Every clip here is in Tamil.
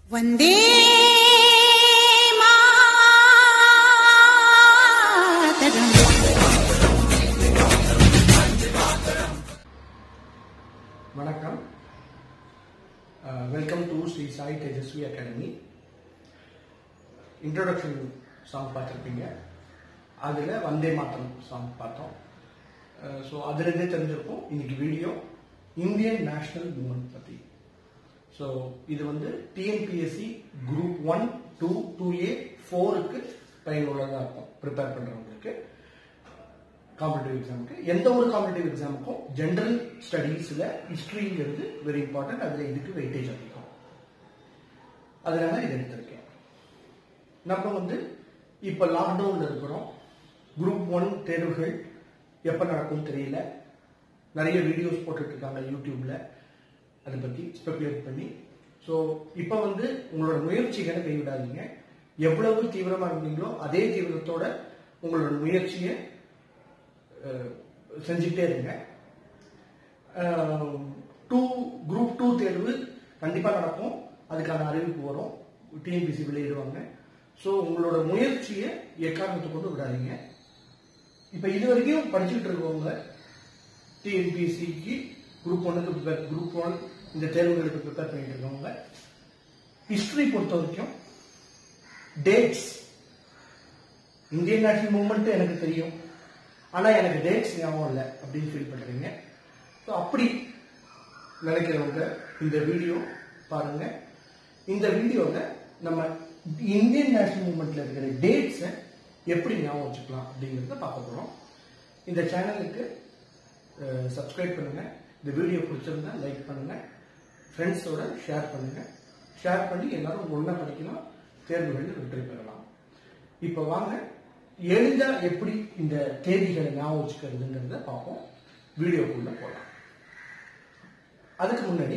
वन्दे मातरम् வணக்கம் welcome to Shri Sai Tejaswi academy introduction song பார்த்துருப்பீங்க அதில் வந்தே மாத்தரம் சாங் பார்த்தோம் ஸோ அதுலேருந்தே தெரிஞ்சிருக்கும் இன்னைக்கு வீடியோ இந்தியன் நேஷனல் மூமெண்ட் பற்றி ஸோ இது வந்து TNPSC group one two two A ஃபோருக்கு பயனுள்ளதாக இருக்கும் ப்ரிப்பேர் பண்ணுறவங்களுக்கு காம்படிட்டிவ் எக்ஸாமுக்கு எந்த ஒரு காம்படிட்டிவ் எக்ஸாமுக்கும் ஜென்ரல் ஸ்டடீஸில் ஹிஸ்ட்ரிங்கிறது வெரி இம்பார்ட்டன்ட் அதில் இதுக்கு வெயிட்டேஜ் அதிகம் அதனால இதை எடுத்திருக்கேன் நம்ம வந்து இப்போ லாக்டவுனில் இருக்கிறோம் குரூப் ஒன் தேர்வுகள் எப்போ நடக்கும்னு தெரியல நிறைய வீடியோஸ் போட்டுட்டு இருக்காங்க யூடியூப்ல அதை பற்றி ஸ்பெகுலேட் பண்ணி ஸோ இப்போ வந்து உங்களோட முயற்சிகளை கைவிடாதீங்க எவ்வளவு தீவிரமாக இருந்தீங்களோ அதே தீவிரத்தோட உங்களோட முயற்சியை அஹ், செஞ்சுக்கிட்டே இருங்க டூ குரூப் டூ தேர்வு கண்டிப்பாக நடக்கும் அதுக்கான அறிவிப்பு வரும் டிஎன்பிசி வெளியிடுவாங்க ஸோ உங்களோட முயற்சியை எக்காரணத்தை கொண்டு விடாதீங்க இப்போ இது வரைக்கும் படிச்சுக்கிட்டு இருக்கவங்க டிஎன்பிசிக்கு குரூப் ஒன்னுக்கு ப்ரிப்பேர் குரூப் ஒன் இந்த தேர்வுகளுக்கு ப்ரிப்பேர் பண்ணிட்டு இருக்கவங்க ஹிஸ்டரி பொறுத்த வரைக்கும் டேட்ஸ் இந்தியன் நேஷனல் மூவ்மெண்ட் எனக்கு தெரியும் ஆனா எனக்கு டேட்ஸ் ஞாபகம் இல்லை அப்படின்னு ஃபீல் பண்றீங்க ஸோ அப்படி நினைக்கிறவங்க இந்த வீடியோ பாருங்க இந்த வீடியோவில் நம்ம இந்தியன் நேஷனல் மூவ்மெண்ட்ல இருக்கிற டேட்ஸை எப்படி ஞாபகம் வச்சுக்கலாம் அப்படிங்கிறத பார்க்க போகிறோம் இந்த சேனலுக்கு சப்ஸ்கிரைப் பண்ணுங்க இந்த வீடியோ பிடிச்சிருந்தா லைக் பண்ணுங்க ஃப்ரெண்ட்ஸோட ஷேர் பண்ணுங்க ஷேர் பண்ணி எல்லாரும் ஒன்றா படிக்கலாம் தேர்வுகளில் வெற்றி பெறலாம் இப்போ வாங்க எளிதா எப்படி இந்த தேதிகளை ஞாபகம் வச்சுக்கிறதுங்கிறத பார்ப்போம் வீடியோக்குள்ள போகலாம் அதுக்கு முன்னாடி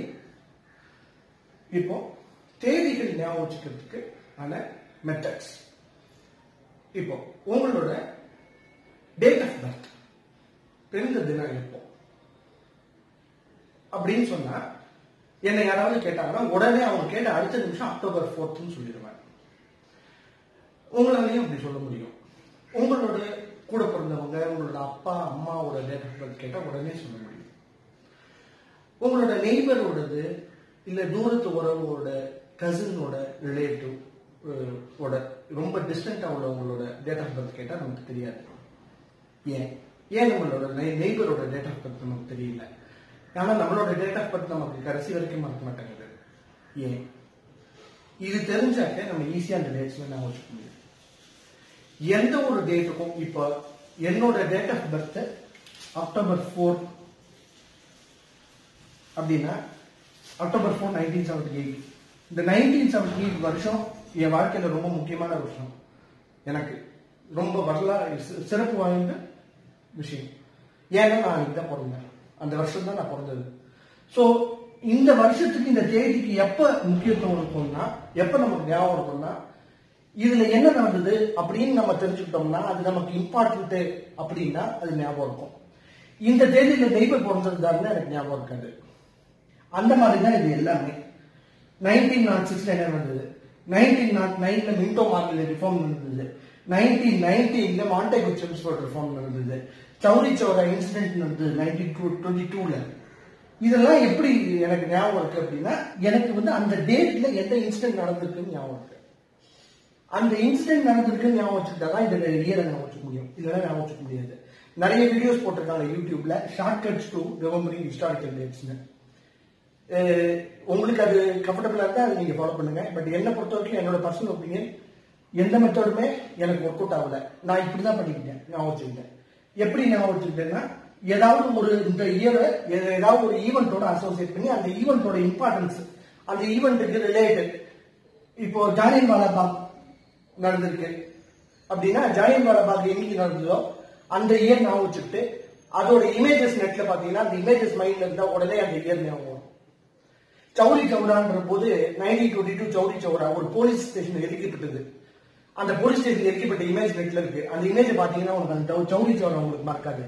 இப்போ தேதிகள் ஞாபகம் வச்சுக்கிறதுக்கு ஆன மெத்தட்ஸ் இப்போ உங்களோட டேட் ஆஃப் பர்த் பிறந்த தினம் எப்போ அப்படின்னு சொன்னா என்னை யாராவது கேட்டாங்கன்னா உடனே அவங்க கேட்ட அடுத்த நிமிஷம் அக்டோபர் ஃபோர்த்னு சொல்லிடுவேன் உங்களாலையும் அப்படி சொல்ல முடியும் உங்களோட கூட பிறந்தவங்க உங்களோட அப்பா அம்மாவோட டேட் ஆஃப் பர்த் கேட்டால் உடனே சொல்ல முடியும் உங்களோட நெய்பரோடது இல்லை தூரத்து உறவோட கசினோட ரிலேட்டிவ் ஓட ரொம்ப டிஸ்டன்டாக உள்ளவங்களோட டேட் ஆஃப் பர்த் கேட்டால் நமக்கு தெரியாது ஏன் ஏன் நம்மளோட நெய்பரோட டேட் ஆஃப் பர்த் நமக்கு தெரியல ஆனா நம்மளோட டேட் ஆஃப் பர்த் நமக்கு கடைசி வரைக்கும் மறக்க மாட்டேங்குது ஏன் இது தெரிஞ்சாக்க நம்ம ஈஸியா அந்த டேட்ஸ்ல நான் வச்சுக்க முடியும் எந்த ஒரு டேட்டுக்கும் இப்போ என்னோட date of birth October four அப்படின்னா October four nineteen seventy eight இந்த நைன்டீன் செவன்டி எயிட் வருஷம் என் வாழ்க்கையில ரொம்ப முக்கியமான வருஷம் எனக்கு ரொம்ப வரலாறு சி- சிறப்பு வாய்ந்த விஷயம் ஏன்னா நான் அன்னைக்கு தான் பிறந்தேன் அந்த வருஷம் தான் நான் பிறந்தது ஸோ இந்த வருஷத்துக்கு இந்த தேதிக்கு எப்ப முக்கியத்துவம் இருக்கும்னா எப்ப நமக்கு ஞாபகம் இருக்கும்னா இதுல என்ன நடந்தது அப்படின்னு நம்ம தெரிஞ்சுக்கிட்டோம்னா அது நமக்கு இம்பார்ட்டன்ட் அப்படின்னா அது ஞாபகம் இருக்கும் இந்த தேதியில தெய்வம் பிறந்திருந்தாருன்னு எனக்கு ஞாபகம் இருக்காது அந்த மாதிரி தான் இது எல்லாமே நைன்டீன் நாட் சிக்ஸ்ல என்ன நடந்தது நைன்டீன் நாட் நைன்ல மின்டோ மார்க்கெட் ரிஃபார்ம் நடந்தது நைன்டீன் நைன்டீன்ல மாண்டேகு செம்ஸ்போர்ட் ரிஃபார்ம் நடந்தது சௌரி சௌரா இன்சிடென்ட் நடந்தது நைன்டீன் டூ டுவெண்ட்டி டூல இதெல்லாம் எப்படி எனக்கு ஞாபகம் இருக்கு அப்படின்னா எனக்கு வந்து அந்த டேட்ல எந்த இன்சிடென்ட் நடந்திருக்குன்னு ஞாபகம் இருக்கு அந்த இன்சிடென்ட் நடந்திருக்குன்னு ஞாபகம் வச்சுக்கிட்டா தான் இந்த இயரை ஞாபகம் வச்சுக்க முடியும் இல்லைன்னா ஞாபகம் வச்சுக்க முடியாது நிறைய வீடியோஸ் போட்டிருக்காங்க யூடியூப்ல short cuts to remembering historical டேட்ஸ்னு அஹ் உங்களுக்கு அது கம்ஃபர்டபுளா இருந்தா அதை நீங்க ஃபாலோ பண்ணுங்க பட் என்ன பொறுத்த வரைக்கும் என்னோட பர்சனல் ஒப்பீனியன் எந்த மெத்தடுமே எனக்கு ஒர்க் அவுட் ஆகல நான் இப்படிதான் பண்ணிக்கிட்டேன் ஞாபகம் வச்சுக்கிட்டேன் எப்படி ஞாபகம் வச்சுக்கிட்டேன்னா ஏதாவது ஒரு இந்த இயரை ஏதாவது ஒரு ஈவெண்ட்டோட அசோசியேட் பண்ணி அந்த ஈவெண்ட்டோட இம்பார்ட்டன்ஸ் அந்த ஈவெண்ட்டுக்கு ரிலேட்டட் இப்போ ஜாலியன் வாலாபாக் நடந்திருக்கு அப்படின்னா ஜாலியன் வாலாபாக் என்னைக்கு நடந்ததோ அந்த இயர் ஞாபகம் வச்சுக்கிட்டு அதோட இமேஜஸ் நெட்ல பாத்தீங்கன்னா அந்த இமேஜஸ் மைண்ட்ல இருந்தா உடனே அந்த இயர் ஞாபகம் வரும் சௌரி சௌரான்ற போது nineteen twenty two Chauri Chaura ஒரு போலீஸ் ஸ்டேஷன் எரிக்கப்பட்டது அந்த போலீஸ் ஸ்டேஷன் எரிக்கப்பட்ட இமேஜ் நெட்ல இருக்கு அந்த இமேஜ் பாத்தீங்கன்னா உங்களுக்கு அந்த சௌ- சௌரி சௌரா உங்களுக்கு மறக்காது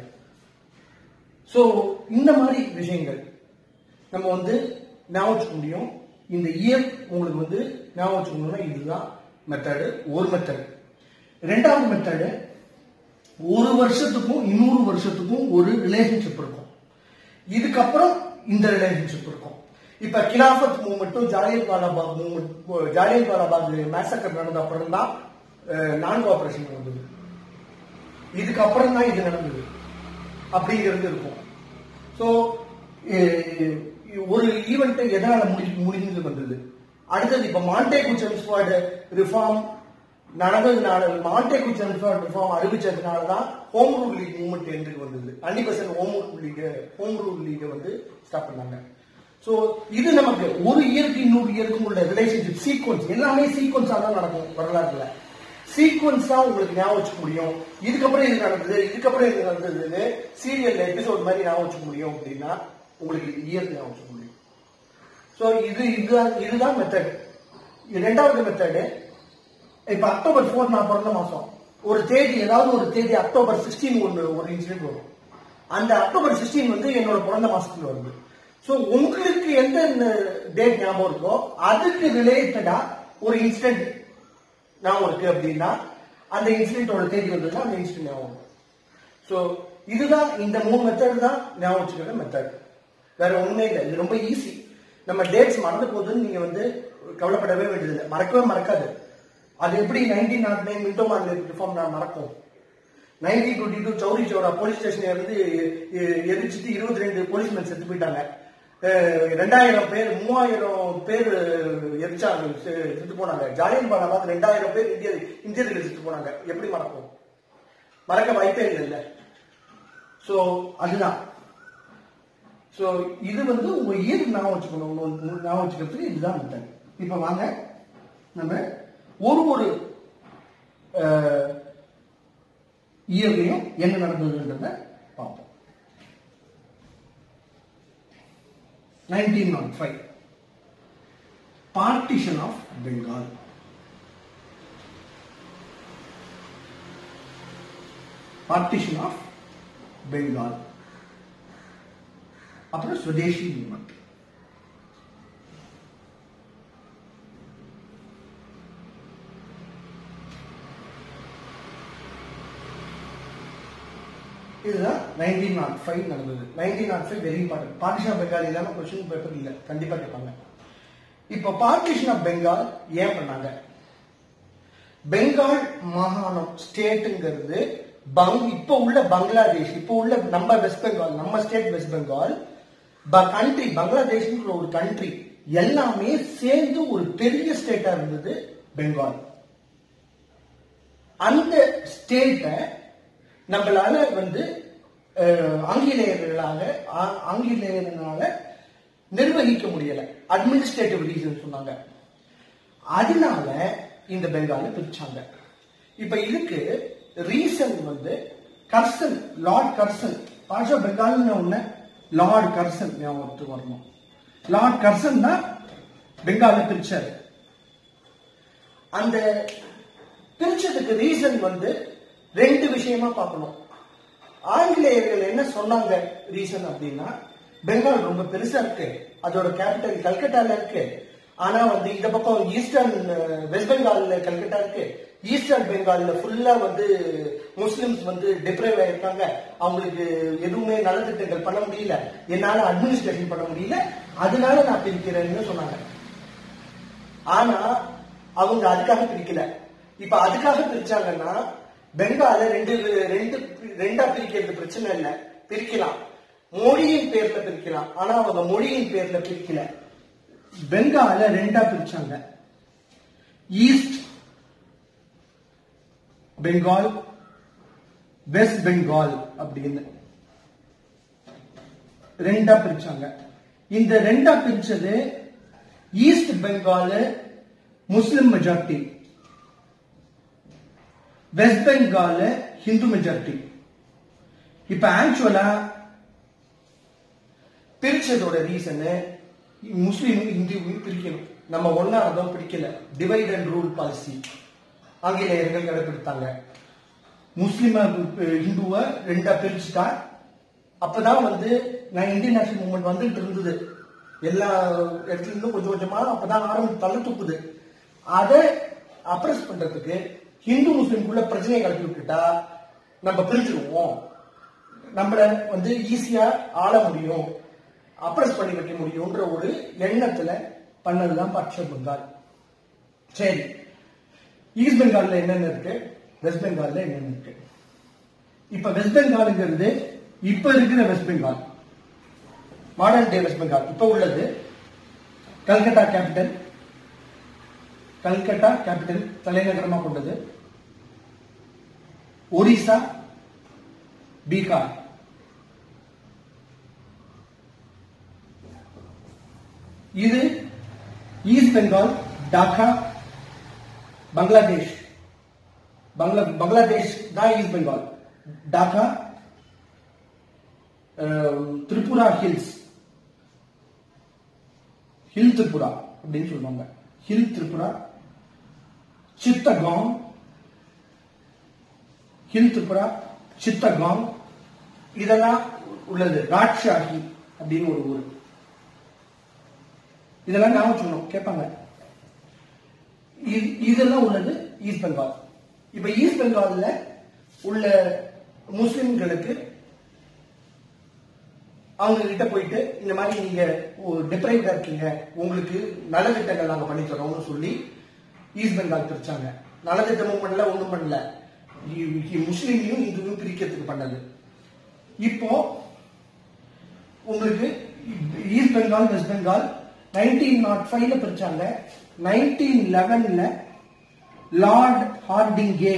சோ இந்த மாதிரி விஷயங்கள் நம்ம வந்து ஞாபகம் வச்சுக்க முடியும் இந்த இயர் உங்களுக்கு வந்து ஞாபகம் வச்சுக்கணும்னா இதுதான் மெத்தடு ஒரு மெத்தடு ரெண்டாவது மெத்தடு ஒரு வருஷத்துக்கும் இன்னொரு வருஷத்துக்கும் ஒரு ரிலேஷன்ஷிப் இருக்கும் இதுக்கப்புறம் இந்த ரிலேஷன்ஷிப் இருக்கும் இப்ப கிலாஃபத் மூமெண்ட்டும் ஜாலியன் வாலாபாக் மூமெண்ட் ஜாலியன் வாலாபாக் மேசக்கர் நடந்த அப்புறம் தான் நான் கோஆபரேஷன் நடந்தது இதுக்கப்புறம் தான் இது நடந்தது அப்படிங்கிறது இருக்கும் ஸோ ஒரு ஈவெண்ட் எதனால முடி முடிஞ்சது வந்தது அடுத்தது இப்ப மாண்டேகு செம்ஸ்வார்டு ரிஃபார்ம் நடந்ததுனால மாண்டேகு செம்ஸ்வார்டு ரிஃபார்ம் அறிவிச்சதுனால தான் ஹோம் ரூல் லீக் மூவ்மெண்ட் எங்களுக்கு வந்தது Annie Besant home rule league home rule லீகை வந்து ஸ்டார்ட் பண்ணாங்க ஸோ இது நமக்கு ஒரு இயருக்கு இன்னொரு இயருக்கும் உள்ள ரிலேஷன்ஷிப் சீக்வன்ஸ் எல்லாமே சீக்வன்ஸாக தான் நடக்கும் வரலாற்றுல சீக்வன்ஸ் தான் உங்களுக்கு ஞாபகம் வச்சுக்க முடியும் இதுக்கப்புறம் இது நடந்தது இதுக்கப்புறம் இது நடந்ததுன்னு சீரியல் எபிசோட் மாதிரி ஞாபகம் வச்சுக்க முடியும் அப்படின்னா உங்களுக்கு இயர் ஞாபகம் வச்சுக்க முடியும் ஸோ இது இதுதான் இதுதான் மெத்தட் ரெண்டாவது மெத்தடு இப்ப அக்டோபர் ஃபோர் நான் பிறந்த மாசம் ஒரு தேதி ஏதாவது ஒரு தேதி அக்டோபர் சிக்ஸ்டீன் ஒன்று ஒரு இன்சிடென்ட் வரும் அந்த அக்டோபர் சிக்ஸ்டீன் வந்து என்னோட பிறந்த மாசத்துல வருது ஸோ உங்களுக்கு எந்த டேட் ஞாபகம் இருக்கோ அதுக்கு ரிலேட்டடா ஒரு இன்சிடென்ட் ஞாபகம் இருக்கு அப்படின்னா அந்த இன்சிடென்ட்டோட தேதி வந்ததுன்னா அந்த இன்சிடென்ட் ஞாபகம் வரும் ஸோ இதுதான் இந்த மூணு மெத்தட் தான் ஞாபகம் வச்சுக்கிற மெத்தட் வேற ஒண்ணுமே இல்லை இது ரொம்ப ஈஸி நம்ம டேட்ஸ் மறந்து போகுதுன்னு நீங்க வந்து கவலைப்படவே வேண்டியதில்லை மறக்கவே மறக்காது அது எப்படி nineteen nought nine Minto Morley reform நான் மறக்கும் nineteen twenty two Chauri Chaura police station இருந்து எ- எரிச்சிட்டு இருபத்தி ரெண்டு போலீஸ்மேன் செத்து போயிட்டாங்க அஹ் ரெண்டாயிரம் பேர் மூவாயிரம் பேர் எரிச்சாங்க செ- செத்து போனாங்க ஜாலியன் வாலாபாக் ரெண்டாயிரம் பேர் இந்திய இந்தியர்கள் செத்து போனாங்க எப்படி மறக்கும் மறக்க வாய்ப்பே இல்லை சோ அதுதான் சோ இது வந்து உங்க இயர் ஞாபகம் வச்சுக்கணும் உங்க ஞாபகம் வச்சுக்கிறதுக்கு இதுதான் மெத்தட் இப்ப வாங்க நம்ம ஒரு ஒரு இயர்லையும் என்ன நடந்ததுன்றத பார்ப்போம் nineteen nought five partition of Bengal partition of Bengal அப்புறம் சுதேசி மூமெண்ட் இதுதான் நைன்டீன் நாட் ஃபைவ் நடந்தது nineteen nought five very important partition of Bengal இல்லாம கொஸ்டின் பேப்பர் இல்ல கண்டிப்பா கேட்பாங்க இப்ப பார்ட்டிஷன் ஆஃப் பெங்கால் ஏன் பண்ணாங்க பெங்கால் மாகாணம் ஸ்டேட்டுங்கிறது பங் இப்ப உள்ள பங்களாதேஷ் இப்ப உள்ள நம்ம வெஸ்ட் பெங்கால் நம்ம ஸ்டேட் வெஸ்ட் பெங்கால் கண்ட்ரி பங்களாதேஷ்ங்கிற ஒரு கண்ட்ரி எல்லாமே சேர்ந்து ஒரு பெரிய ஸ்டேட்டா இருந்தது பெங்கால் அந்த ஸ்டேட்டை நம்மளால வந்து அஹ், ஆங்கிலேயர்களாக ஆ- ஆங்கிலேயர்களால நிர்வகிக்க முடியல அட்மினிஸ்ட்ரேட்டிவ் ரீசன் சொன்னாங்க அதனால இந்த பெங்கால பிரிச்சாங்க இப்ப இதுக்கு ரீசன் வந்து கர்சன் லார்ட் கர்சன் பாஷா பெங்கால்னு ஒண்ணு லார்ட் கர்சன் ஞாபகத்துக்கு வரணும் லார்ட் கர்சன் தான் பெங்கால பிரிச்சாரு அந்த பிரிச்சதுக்கு ரீசன் வந்து ரெண்டு விஷயமா பார்க்கணும் ஆங்கிலேயர்கள் என்ன சொன்னாங்க ரீசன் அப்படின்னா பெங்கால் ரொம்ப பெருசா இருக்கு அதோட கேபிட்டல் கல்கட்டால இருக்கு ஆனா வந்து இந்த பக்கம் ஈஸ்டர்ன் வெஸ்ட் பெங்கால்ல கல்கட்டா இருக்கு ஈஸ்டர்ன் பெங்கால்ல ஃபுல்லா வந்து முஸ்லிம்ஸ் வந்து டிப்ரைவ் ஆயிருக்காங்க அவங்களுக்கு எதுவுமே நலத்திட்டங்கள் பண்ண முடியல என்னால அட்மினிஸ்ட்ரேஷன் பண்ண முடியல அதனால நான் பிரிக்கிறேன்னு சொன்னாங்க ஆனா அவங்க அதுக்காக பிரிக்கல இப்ப அதுக்காக பிரிச்சாங்கன்னா பெங்கால ரெண்டு ரெண்டு ரெண்டா பிரிக்கிறது பிரச்சனை இல்ல பிரிக்கலாம் மொழியின் பேர்ல பிரிக்கலாம் ஆனா அவங்க மொழியின் பேர்ல பிரிக்கல பெங்கால ரெண்டா பிரிச்சாங்க ஈஸ்ட் பெங்கால் வெஸ்ட் பெங்கால் அப்படின்னு ரெண்டா பிரிச்சாங்க இந்த ரெண்டா பிரிச்சது East Bengal Muslim majority West Bengal Hindu majority இப்ப ஆக்சுவலா பிரிச்சதோட ரீசனு முஸ்லீம் இந்துவையும் பிரிக்கணும் நம்ம ஒன்னா இருந்தோம் பிரிக்கல டிவைட் அண்ட் ரூல் பாலிசி ஆங்கிலேயர்கள் கடைபிடித்தாங்க முஸ்லிம இந்துவை ரெண்டா பிரிச்சுட்டா அப்பதான் வந்து நான் இந்தியன் நேஷனல் மூவ்மெண்ட் வந்துட்டு இருந்தது எல்லா இடத்துல இருந்தும் கொஞ்சம் கொஞ்சமா அப்பதான் ஆரம்பி தள்ள துப்புது அதை அப்ரஸ் பண்றதுக்கு ஹிந்து முஸ்லிம்குள்ள பிரச்சனையை கிளப்பி விட்டுட்டா நம்ம பிரிஞ்சிருவோம் நம்மள வந்து ஈஸியா ஆள முடியும் அப்ரஸ் பண்ணி வைக்க முடியும்ன்ற ஒரு எண்ணத்துல பண்ணதுதான் பட்ச பெங்கால் சரி ஈஸ்ட் பெங்கால்ல என்னென்ன இருக்கு வெஸ்ட் பெங்கால்ல என்னென்ன இருக்கு இப்ப வெஸ்ட் பெங்கால்ங்கிறது இப்ப இருக்கிற வெஸ்ட் பெங்கால் மாடர்ன் டே வெஸ்ட் பெங்கால் இப்ப உள்ளது கல்கத்தா கேபிட்டல் கல்கத்தா கேபிட்டல் தலைநகரமா கொண்டது ஒரிசா பீகார் இது ஈஸ்ட் பெங்கால் டாக்கா பங்களாதேஷ் பங்களா பங்களாதேஷ் தான் East Bengal Dhaka ah, Tripura hills hill Tripura அப்படின்னு சொல்லுவாங்க ஹில் திரிபுரா சித்தகாங் ஹில் திரிபுரா சித்தகாங் இதெல்லாம் உள்ளது ராட்சாஹி அப்படின்னு ஒரு ஊர் இதெல்லாம் ஞாபகம் சொல்லணும் கேட்பாங்க இது- இதெல்லாம் உள்ளது ஈஸ்ட் பெங்கால் இப்ப ஈஸ்ட் பெங்கால்ல உள்ள முஸ்லிம்களுக்கு அவங்க கிட்ட போயிட்டு இந்த மாதிரி நீங்க டிப்ரைவ்டா இருக்கீங்க உங்களுக்கு நலத்திட்டங்கள் நாங்க பண்ணி தரோம்னு சொல்லி ஈஸ்ட் பெங்கால் பிரிச்சாங்க நலத்திட்டமும் பண்ணல ஒண்ணும் பண்ணல இ- இ- முஸ்லிமையும் இந்துவையும் பிரிக்கிறதுக்கு பண்ணது இப்போ உங்களுக்கு ஈஸ்ட் பெங்கால் வெஸ்ட் பெங்கால் நைன்டீன் நாட் ஃபைவ்ல பிரிச்சாங்க நைன்டீன் லெவன்ல லார்ட் ஹார்டிங்கே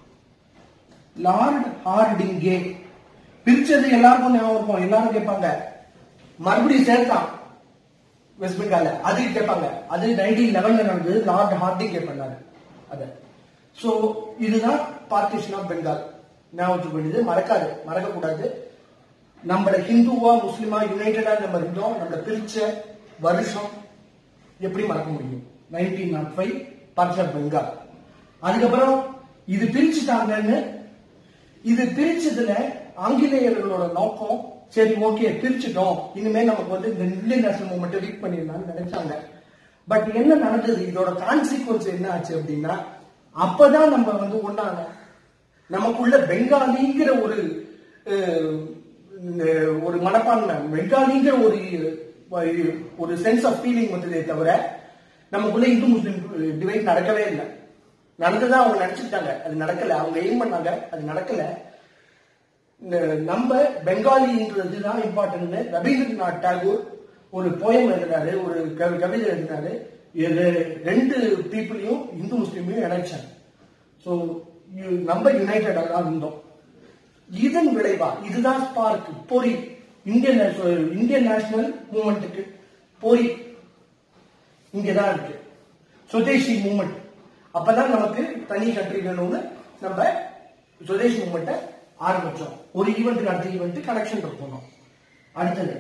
லார்ட் ஹார்டிங்கே பிரிச்சது எல்லாருக்கும் ஞாபகம் இருக்கும் எல்லாரும் கேட்பாங்க மறுபடியும் சேர்த்தான் வெஸ்ட் பெங்கால அது கேட்பாங்க அது நைன்டீன் லெவன்ல நடந்தது லார்ட் ஹார்டிங்கே பண்ணாரு அத சோ இதுதான் பார்ட்டிஷன் ஆஃப் பெங்கால் ஞாபகம் வேண்டியது மறக்காது மறக்க கூடாது நம்மள ஹிந்துவா முஸ்லிமா யுனைடடா நம்ம இருந்தோம் நம்மள பிரிச்ச வருஷம் எப்படி மறக்க முடியும் nineteen nought five partition of Bengal அதுக்கப்புறம் இது பிரிச்சுட்டாங்கன்னு இது பிரிச்சதுல ஆங்கிலேயர்களோட நோக்கம் சரி ஓகே பிரிச்சுட்டோம் இனிமே நமக்கு வந்து இந்த இந்தியன் நேஷனல் மூவ்மெண்ட் வீக் பண்ணிடலாம்னு நினைச்சாங்க பட் என்ன நடந்தது இதோட கான்சிக்வன்ஸ் என்ன ஆச்சு அப்படின்னா அப்பதான் நம்ம வந்து ஒன்னானோம் நமக்குள்ள பெங்காலிங்கிற ஒரு அஹ், அஹ், ஒரு மனப்பான்மை பெங்காலிங்கிற ஒரு அஹ், ஒரு சென்ஸ் ஆஃப் ஃபீலிங் வந்ததே தவிர நமக்குள்ள இந்து முஸ்லிம் டிவைட் நடக்கவே இல்லை நடந்ததா அவங்க நினைச்சுட்டாங்க அது நடக்கல அவங்க எய்ம் பண்ணாங்க அது நடக்கல ந- நம்ம பெங்காலின்றது தான் இம்பார்ட்டன்ட் ரவீந்திரநாத் டாகூர் ஒரு போயம் எழுதினாரு ஒரு கவி- கவிதை எழுதினாரு இது ரெண்டு பீப்புளையும் இந்து முஸ்லீமையும் இணைச்சாங்க ஸோ நம்ம யுனைடெடா தான் இருந்தோம் இதன் விளைவா இதுதான் ஸ்பார்க் பொறி இந்தியன் நேஷனல் இந்தியன் நேஷனல் மூவ்மெண்ட்டுக்கு பொறி இங்கதான் இருக்கு சுதேசி மூவ்மெண்ட் அப்பதான் நமக்கு தனி கண்ட்ரி வேணும்னு நம்ம சுதேசி மூவ்மெண்ட்டை ஆரம்பிச்சோம் ஒரு ஈவெண்ட்டுக்கு அடுத்த ஈவெண்ட் கனெக்ஷன் இருக்கணும் அடுத்தது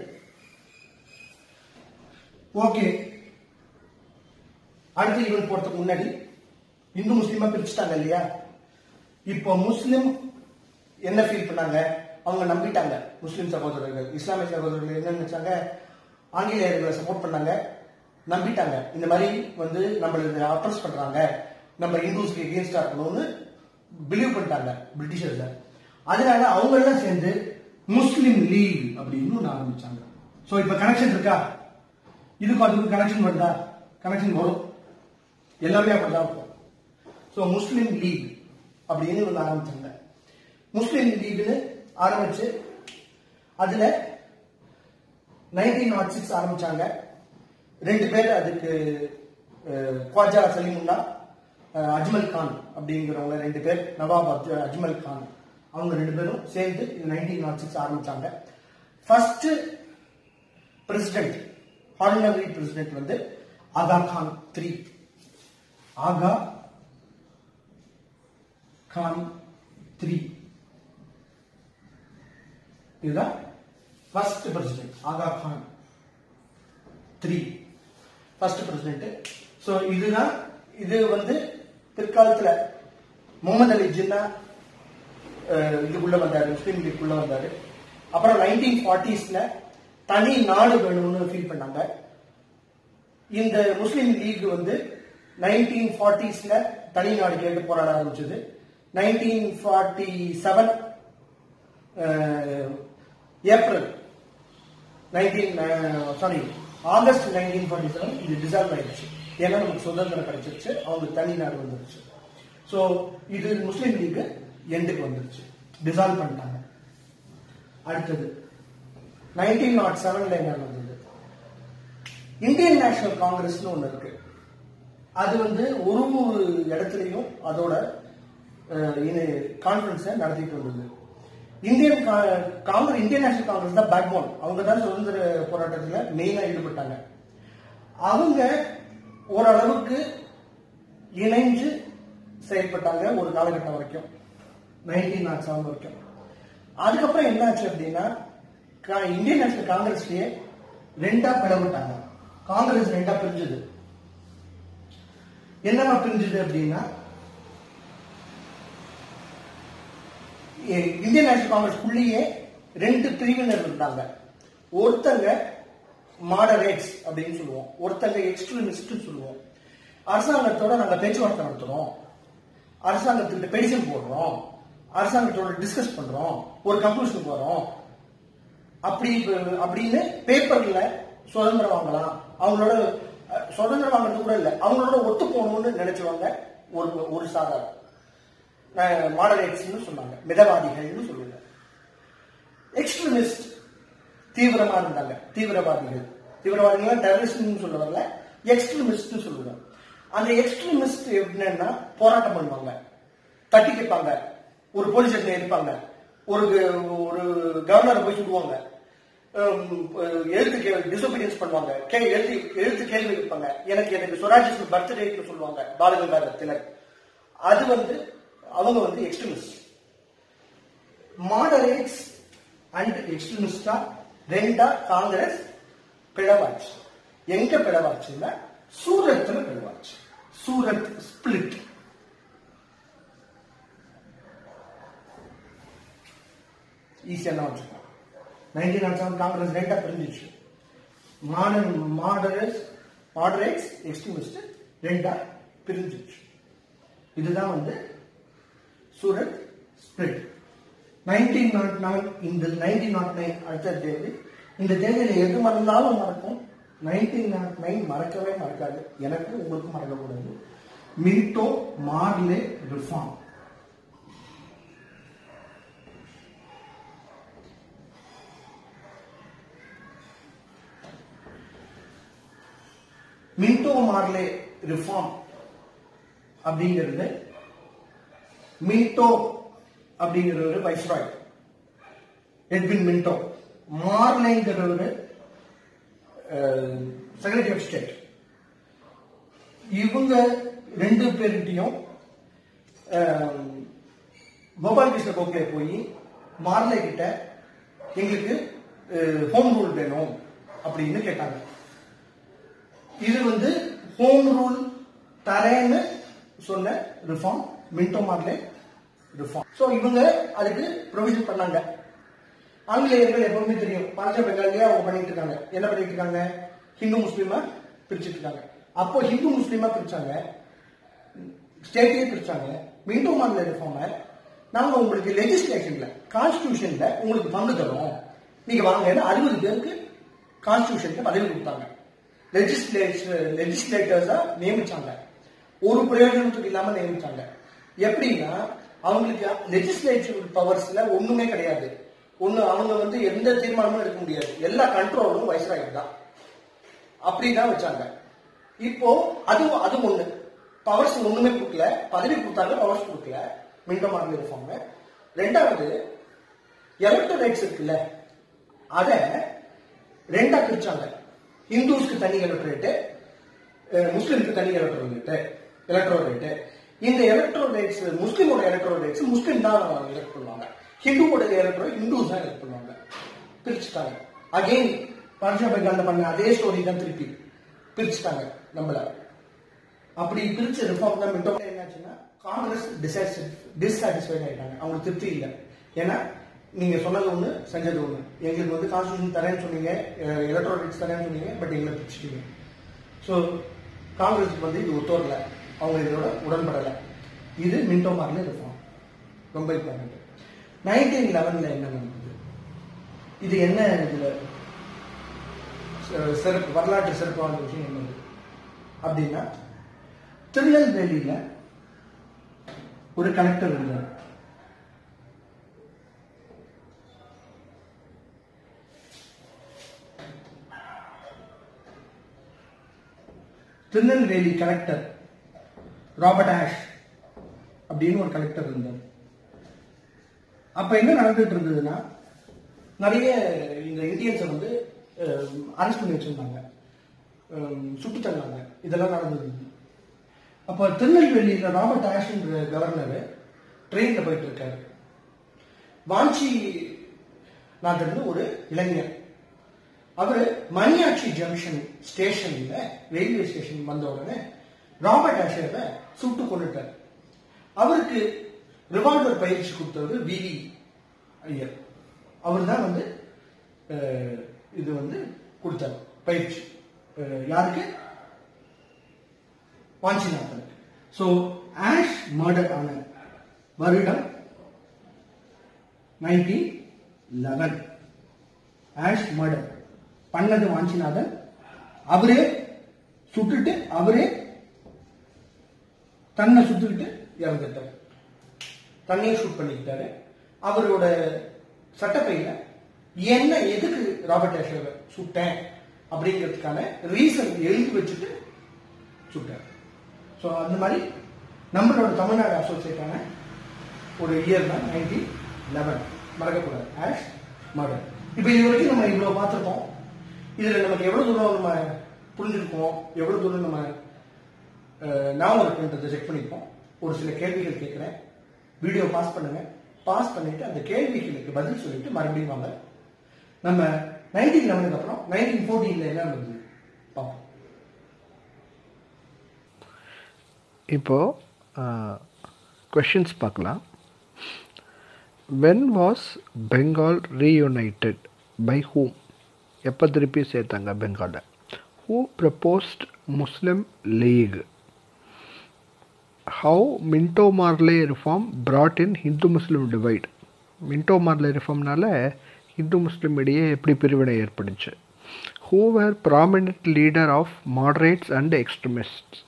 ஓகே அடுத்த ஈவெண்ட் போறதுக்கு முன்னாடி இந்து முஸ்லீமா பிரிச்சுட்டாங்க இல்லையா இப்போ முஸ்லிம் என்ன ஃபீல் பண்ணாங்க அவங்க நம்பிட்டாங்க முஸ்லிம் சகோதரர்கள் இஸ்லாமிய சகோதரர்கள் என்ன நினைச்சாங்க ஆங்கிலேயர்களை சப்போர்ட் பண்ணாங்க நம்பிட்டாங்க இந்த மாதிரி வந்து நம்மள அப்ரஸ் பண்றாங்க நம்ம இந்துஸ்க்கு எகேன்ஸ்டா இருக்கணும்னு பிலீவ் பண்ணிட்டாங்க பிரிட்டிஷர்ல அதனால அவங்க எல்லாம் சேர்ந்து முஸ்லிம் லீக் அப்படின்னு ஒண்ணு ஆரம்பிச்சாங்க சோ இப்ப கனெக்ஷன் இருக்கா இதுக்கும் அதுக்கும் கனெக்ஷன் வருதா கனெக்ஷன் வரும் எல்லாமே அப்படிதான் இருக்கும் ஸோ முஸ்லீம் லீக் அப்படின்னு ஒன்று ஆரம்பிச்சாங்க முஸ்லீம் லீக்னு ஆரம்பிச்சு அதுல நைன்டீன் நாட் சிக்ஸ் ஆரம்பிச்சாங்க ரெண்டு பேர் அதுக்கு அஹ், ख्वाजा சலீமுல்லா அஹ், அஜ்மல் கான் அப்படிங்கிறவங்க ரெண்டு பேர் நவாப் அஜ்- அஜ்மல் கான் அவங்க ரெண்டு பேரும் சேர்ந்து நைன்டீன் நாட் சிக்ஸ் ஆரம்பிச்சாங்க ஃபர்ஸ்ட் பிரசிடென்ட் ஆர்டினரி பிரசிடென்ட் வந்து ஆகா கான் த்ரீ ஆகா கான் த்ரீ இதுதான் first president Aga Khan three first president so இதுதான் இது வந்து பிற்காலத்துல முகமது அலி ஜின்னா அஹ், இதுக்குள்ள வந்தாரு முஸ்லீம் லீக்குள்ள வந்தாரு அப்புறம் நைன்டீன் ஃபார்ட்டிஸ்ல தனி நாடு வேணும்னு ஃபீல் பண்ணாங்க இந்த முஸ்லீம் லீக் வந்து நைன்டீன் ஃபார்ட்டிஸ்ல தனிநாடு கேட்டு போராட ஆரம்பிச்சது nineteen forty seven April nineteen sorry August nineteen forty seven இது டிசால்வ் ஆயிடுச்சு ஏன்னா நமக்கு சுதந்திரம் கிடைச்சிருச்சு அவங்களுக்கு தனி நாடு வந்துருச்சு ஸோ இது முஸ்லீம் லீக் எண்டுக்கு வந்துருச்சு டிசால்வ் பண்ணிட்டாங்க அடுத்தது நைன்டீன் நாட் செவன்ல என்ன நடந்தது இந்தியன் நேஷனல் காங்கிரஸ்னு ஒன்று இருக்கு அது வந்து ஒரு ஒரு இடத்துலையும் அதோட கான்ஃபரன்ஸை நடத்திட்டு வந்தது Indian Congress Indian National Congress தான் பேக் போன் அவங்க தான் சுதந்திர போராட்டத்தில் மெயினாக ஈடுபட்டாங்க அவங்க ஓரளவுக்கு இணைஞ்சு செயல்பட்டாங்க ஒரு காலகட்டம் வரைக்கும் நைன்டீன் நாட் செவன் வரைக்கும் அதுக்கப்புறம் என்னாச்சு அப்படின்னா கா- இந்தியன் நேஷனல் காங்கிரஸ்லயே ரெண்டா பிளவுட்டாங்க காங்கிரஸ் ரெண்டா பிரிஞ்சது என்னவா பிரிஞ்சது அப்படின்னா இ- இந்தியன் நேஷனல் காங்கிரஸ் குள்ளேயே ரெண்டு பிரிவினர் இருந்தாங்க ஒருத்தங்க மாடரேட்ஸ் அப்படின்னு சொல்லுவோம் ஒருத்தங்க எக்ஸ்ட்ரீமிஸ்ட் சொல்லுவோம் அரசாங்கத்தோட நாங்க பேச்சுவார்த்தை நடத்துறோம் அரசாங்கத்துக்கிட்ட பெடிஷன் போடுறோம் அரசாங்கத்தோட டிஸ்கஸ் பண்றோம் ஒரு கன்க்ளூஷனுக்கு வரோம் அப்படி அப்படின்னு பேப்பர்ல சுதந்திரம் வாங்கலாம் அவங்களோட அஹ், சுதந்திரம் வாங்குறது கூட இல்ல அவங்களோட ஒத்து போகணும்னு நினைச்சவங்க ஒரு ஒரு சாதாரண மாடரேட்ஸ்னு சொன்னாங்க மிதவாதிகள்னு சொல்லுங்க எக்ஸ்ட்ரீமிஸ்ட் தீவிரமா இருந்தாங்க தீவிரவாதிகள் தீவிரவாதிகள் டெரரிஸ்ட்னு சொல்ல வரல எக்ஸ்ட்ரீமிஸ்ட் சொல்லுவாங்க அந்த எக்ஸ்ட்ரீமிஸ்ட் என்னன்னா போராட்டம் பண்ணுவாங்க தட்டி கேட்பாங்க ஒரு போலீஸ் ஸ்டேஷன் இருப்பாங்க ஒரு ஒரு கவர்னரை போய் சுடுவாங்க ஹம், எழுத்து டிசோபீடியன்ஸ் பண்ணுவாங்க கே எழுத்து எழுத்து கேள்வி கேட்பாங்க எனக்கு எனக்கு சுவராஜ் பர்த்டேக்கு சொல்லுவாங்க பாலகங்காதர் திலக் அது வந்து அவங்க வந்து எக்ஸ்ட்ரீமிஸ்ட் மாடரேட்ஸ் அண்ட் எக்ஸ்ட்ரீமிஸ்டா ரெண்டா காங்கிரஸ் பிளவாச்சு எங்க பிளவாச்சுன்னா சூரத்துல பிளவாச்சு சூரத் ஸ்பிளிட் ஈஸியா தான் வச்சுக்கலாம் நைன்டீன் நாட் செவன் காங்கிரஸ் ரெண்டா பிரிஞ்சிச்சு மாடர்ன் மாடரேட்ஸ் மாடரேட்ஸ் எக்ஸ்ட்ரீமிஸ்ட் ரெண்டா பிரிஞ்சிச்சு இதுதான் வந்து Surat split nineteen nought nine இந்த நைன்டீன் நாட் நைன் அடுத்த தேதி இந்த தேதியில எது மறந்தாலும் மறக்கும் நைன்டீன் நாட் நைன் மறக்கவே மறக்காது எனக்கு உங்களுக்கு மறக்கக்கூடாது Minto Morley reform Minto Morley reform அப்படிங்கிறது மின்டோ அப்படிங்கிறவர் வைஸ்ராய் எட்வின் மின்டோ மார்லேங்கிறவர் செக்ரட்டரி ஆஃப் ஸ்டேட் இவங்க ரெண்டு பேர்கிட்டையும் கோபால் கிருஷ்ண கோகலே போய் மார்லே கிட்ட எங்களுக்கு ஹோம் ரூல் வேணும் அப்படின்னு கேட்டாங்க இது வந்து ஹோம் ரூல் தரேன்னு சொன்ன reform Minto Morley reform so இவங்க அதுக்கு ப்ரொவிஷன் பண்ணாங்க ஆங்கிலேயர்கள் எப்பவுமே தெரியும் பாஜக பெங்காலியே அவங்க பண்ணிட்டு இருக்காங்க என்ன பண்ணிட்டு இருக்காங்க ஹிந்து முஸ்லீமா பிரிச்சுட்டு இருக்காங்க அப்போ ஹிந்து முஸ்லீமா பிரிச்சாங்க ஸ்டேட்லயே பிரிச்சாங்க மின்டோ மார்லே ரிஃபார்மை நாங்க உங்களுக்கு லெஜிஸ்லேஷன்ல கான்ஸ்டிடியூஷன்ல உங்களுக்கு பங்கு தரோம் நீங்க வாங்க அறுபது பேருக்கு கான்ஸ்டிடியூஷன்ல பதவி கொடுத்தாங்க லெஜிஸ்லேஷன் லெஜிஸ்லேட்டர்ஸா நியமிச்சாங்க ஒரு பிரயோஜனத்துக்கு இல்லாம நியமிச்சாங்க எப்படின்னா அவங்களுக்கு லெஜிஸ்லேட்டிவ் பவர்ஸ்ல ஒண்ணுமே கிடையாது ஒண்ணு அவங்க வந்து எந்த தீர்மானமும் எடுக்க முடியாது எல்லா கண்ட்ரோலும் வைஸ்ராய்க்கு தான் அப்படிதான் வச்சாங்க இப்போ அது அது ஒண்ணு பவர்ஸ் ஒண்ணுமே கொடுக்கல பதவி கொடுத்தாங்க பவர்ஸ் கொடுக்கல மீண்டும் மாதிரி இருப்பாங்க ரெண்டாவது எலக்ட்ரல் ரைட்ஸ் இருக்குல்ல அத ரெண்டா பிரிச்சாங்க இந்துஸ்க்கு தனி எலக்ட்ரேட்டு முஸ்லிம்க்கு தனி எலக்ட்ரோரேட்டு எலக்ட்ரோரேட்டு இந்த எலக்ட்ரோரேட்ஸ் முஸ்லிமோட எலக்ட்ரோரேட்ஸ் முஸ்லிம் தான் எலக்ட் பண்ணுவாங்க ஹிந்துவோட எலக்ட்ரோ ஹிந்துஸ் தான் எலக்ட் பண்ணுவாங்க பிரிச்சுட்டாங்க அகைன் பர்ஷா பெங்கால்ல பண்ண அதே ஸ்டோரி தான் திருப்பி பிரிச்சுட்டாங்க நம்மள அப்படி பிரிச்ச ரிஃபார்ம் தான் மிட்டோ என்னாச்சுன்னா காங்கிரஸ் டிஸ்சாட்டிஸ்ஃபைட் ஆயிட்டாங்க அவங்களுக்கு திருப்தி இல்லை ஏன்னா நீங்க சொன்னது ஒண்ணு செஞ்சது ஒண்ணு எங்களுக்கு வந்து கான்ஸ்டியூஷன் தரேன்னு சொன்னீங்க எலக்ட்ரானிக்ஸ் தரேன்னு சொன்னீங்க பட் எங்களை பிரிச்சுட்டீங்க ஸோ காங்கிரஸுக்கு வந்து இது ஒத்து வரல அவங்க இதோட உடன்படலை இது மின்டோ மார்லே ரிஃபார்ம் ரொம்ப இம்பார்ட்டன்ட் நைன்டீன் லெவனில் என்ன நடந்தது இது என்ன இதில் சிறப்பு வரலாற்று சிறப்பான விஷயம் என்னது அப்படின்னா திருநெல்வேலியில் ஒரு கலெக்டர் இருந்தார் திருநெல்வேலி கலெக்டர் ராபர்ட் ஆஷ் அப்படின்னு ஒரு கலெக்டர் இருந்தார் அப்ப என்ன நடந்துட்டு இருந்ததுன்னா நிறைய இந்த இந்தியன்ஸை வந்து அரெஸ்ட் பண்ணி வச்சிருந்தாங்க சுட்டு தள்ளாங்க இதெல்லாம் நடந்தது அப்போ திருநெல்வேலியில் ராபர்ட் ஆஷ்ன்ற கவர்னர் ட்ரெயினில் போயிட்டு இருக்காரு வாஞ்சி நாட்டிலிருந்து ஒரு இளைஞர் அவர் மணியாட்சி ஜங்ஷன் ஸ்டேஷன்ல ரயில்வே ஸ்டேஷன் வந்த உடனே ராபர்ட் ஆஷரை சுட்டு கொண்டுட்டார் அவருக்கு ரிவால்வர் பயிற்சி கொடுத்தவர் விவி ஐயர் அவர் தான் வந்து அஹ், இது வந்து கொடுத்தார் பயிற்சி அஹ், யாருக்கு வாஞ்சிநாதனுக்கு ஸோ ஆஷ் மர்டர் ஆன வருடம் நைன்டீன் லெவன் ஆஷ் மர்டர் பண்ணது வாஞ்சிநாதன் அவரே சுட்டுட்டு அவரே தன்னை சுட்டுக்கிட்டு இறந்துட்டார் தன்னையே ஷூட் பண்ணிக்கிட்டாரு அவரோட சட்டப்பையில என்ன எதுக்கு ராபர்ட் ஆஷரை சுட்டேன் அப்படிங்கிறதுக்கான ரீசன் எழுதி வச்சுட்டு சுட்டார் ஸோ அந்த மாதிரி நம்மளோட தமிழ்நாடு அசோசியேட்டான ஒரு இயர் தான் நைன்டீன் லெவன் மறக்கக்கூடாது ஆஷ் மர்டர் இப்போ இது வரைக்கும் நம்ம இவ்வளோ பார்த்துருக்கோம் இதில் நமக்கு எவ்வளோ தூரம் நம்ம புரிஞ்சிருக்கோம் எவ்வளோ தூரம் நம்ம அஹ், ஞாபகம் இருக்குன்றதை செக் பண்ணிப்போம் ஒரு சில கேள்விகள் கேட்குறேன் வீடியோ பாஸ் பண்ணுங்க பாஸ் பண்ணிட்டு அந்த கேள்விகளுக்கு பதில் சொல்லிட்டு மறுபடியும் வாங்க நம்ம நைன்டீன் லெவனுக்கு அப்புறம் நைன்டீன் ஃபோர்டீனில் என்ன நடந்தது பார்ப்போம் இப்போது கொஷின்ஸ் பார்க்கலாம் when was Bengal reunited by whom எப்போ திருப்பி சேர்த்தாங்க பெங்காலை who proposed Muslim League how Minto Morley reform brought in Hindu Muslim divide Minto Morley ரிஃபார்ம்னால ஹிந்து முஸ்லீம் இடையே எப்படி பிரிவினை ஏற்பட்டுச்சு who were prominent leader of moderates and extremists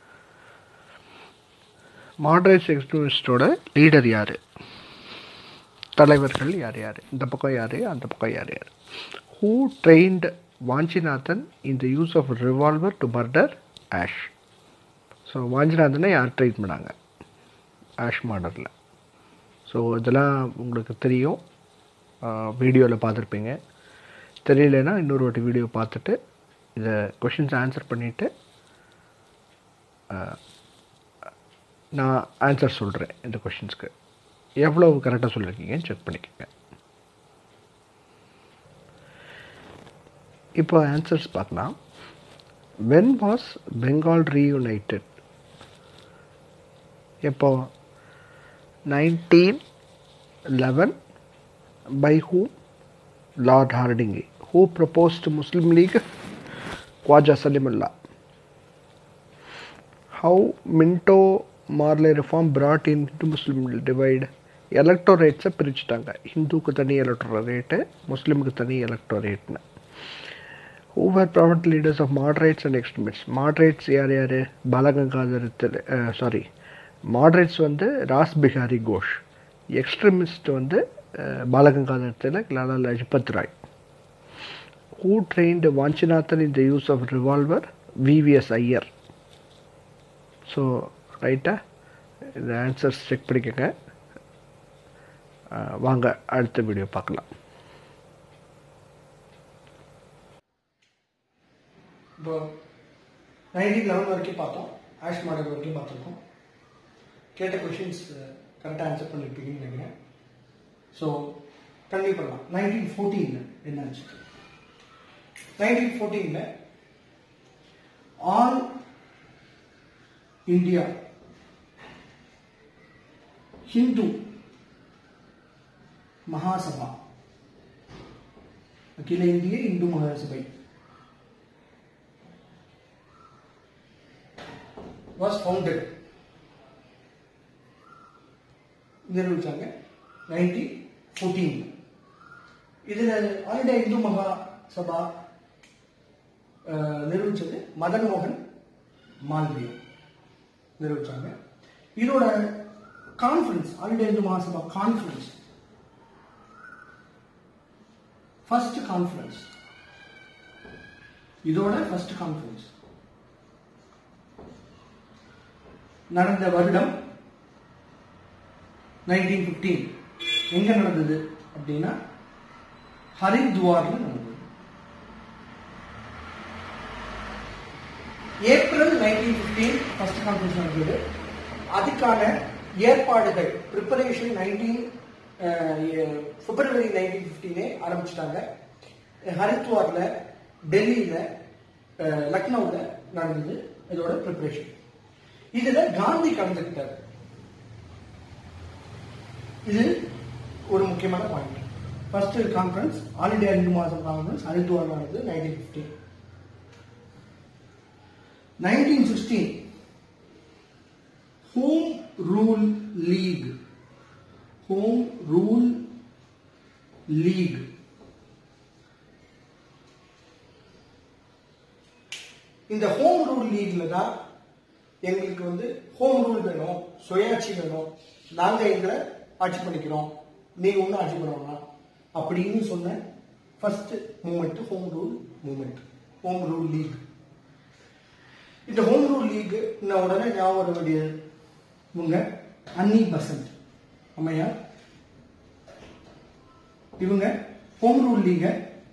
moderates எக்ஸ்ட்ரிமிஸ்டோட லீடர் யார் தலைவர்கள் யார் யார் இந்த பக்கம் யார் அந்த பக்கம் யார் யார் who trained Vanchinathan in the use of revolver to murder Ashe so வாஞ்சிநாதனை யார் ட்ரெயின் பண்ணாங்க ஆஷ் மாடரில் ஸோ இதெல்லாம் உங்களுக்கு தெரியும் வீடியோவில் பார்த்துருப்பீங்க தெரியலனா இன்னொரு வாட்டி வீடியோ பார்த்துட்டு இதை கொஷின்ஸ் ஆன்சர் பண்ணிவிட்டு நான் ஆன்சர் சொல்கிறேன் இந்த கொஷின்ஸ்க்கு எவ்வளோ கரெக்டாக சொல்லியிருக்கீங்கன்னு செக் பண்ணிக்கோங்க இப்போ ஆன்சர்ஸ் பார்க்கலாம் வென் வாஸ் பெங்கால் ரீயுனைட்டட் எப்போ nineteen eleven by who Lord Hardinge who proposed Muslim League Khwaja Salimullah how Minto Morley reform brought in into Muslim divide எலக்ட்ரோரேட்ஸை பிரிச்சுட்டாங்க ஹிந்துக்கு தனி எலக்ட்ரோரேட்டு முஸ்லீமுக்கு தனி எலக்ட்ரோரேட்னு who are prominent leaders of moderates and extremist moderates யார் யார் பாலகங்காதர் சாரி மாடரேட்ஸ் வந்து ராஸ் பிஹாரி கோஷ் எக்ஸ்ட்ரிமிஸ்ட் வந்து ah, Balagangadhar Tilak Lala Lajpat Rai who trained Vanchinathan in the use of revolver VVS Iyer so ரைட்டா இந்த ஆன்சர்ஸ் செக் பண்ணிக்கோங்க அஹ், வாங்க அடுத்த வீடியோ பார்க்கலாம் இப்போ நைன்டீன் லெவன் வரைக்கும் பார்த்தோம் ஆஷ் மாடல் வரைக்கும் பார்த்துருக்கோம் கேட்ட கொஷின்ஸ் கரெக்டாக ஆன்சர் பண்ணியிருப்பீங்கன்னு நினைக்கிறேன் ஸோ கண்டிப்பாக பண்ணலாம் நைன்டீன் ஃபோர்டீனில் என்னாச்சு நைன்டீன் ஃபோர்டீனில் ஆல் இந்தியா ஹிந்து மகாசபா அகில இந்திய இந்து மகாசபை வாஸ் ஃபவுண்டட் நிரூபிச்சாங்க நைன்டீன் ஃபோர்டீன் இதுல all India Hindu Mahasabha அஹ், நிரூபிச்சது மதன் மோகன் மால்வியா நிரூபிச்சாங்க இதோட conference all India Hindu Mahasabha conference first conference இதோட ஃபர்ஸ்ட் கான்ஃபரன்ஸ் நடந்த வருடம் நைன்டீன் பிப்டீன் எங்க நடந்தது அப்படின்னா ஹரித்வார்ல நடந்தது April nineteen fifteen first conference நடந்தது அதுக்கான ஏற்பாடுகள் ப்ரிப்பரேஷன் நைன்டீன் பிப்ரவரி நைன்டீன் பிப்டீனே ஆரம்பிச்சிட்டாங்க ஹரித்வார்ல டெல்லியில அஹ், லக்னௌல நடந்தது இதோட ப்ரிப்பரேஷன் இதுல காந்தி கலந்துக்கிட்டார் இது ஒரு முக்கியமான point first conference all India Hindu மாசம் கான்ஃபரன்ஸ் ஹரித்வார் நடந்தது nineteen fifteen nineteen sixteen home rule league home rule league இந்த ஹோம் ரூல் லீக்ல தான் எங்களுக்கு வந்து ஹோம் ரூல் வேணும் சுயாட்சி வேணும் நாங்க எங்களை ஆட்சி பண்ணிக்கிறோம் நீங்க ஒன்றும் ஆட்சி பண்ண வேணாம் அப்படின்னு சொன்ன first movement home rule movement home rule league இந்த ஹோம் ரூல் லீக் நான் உடனே ஞாபகம் வர வேண்டிய இவங்க அன்னி பசந்த் அம்மையார் இவங்க home rule league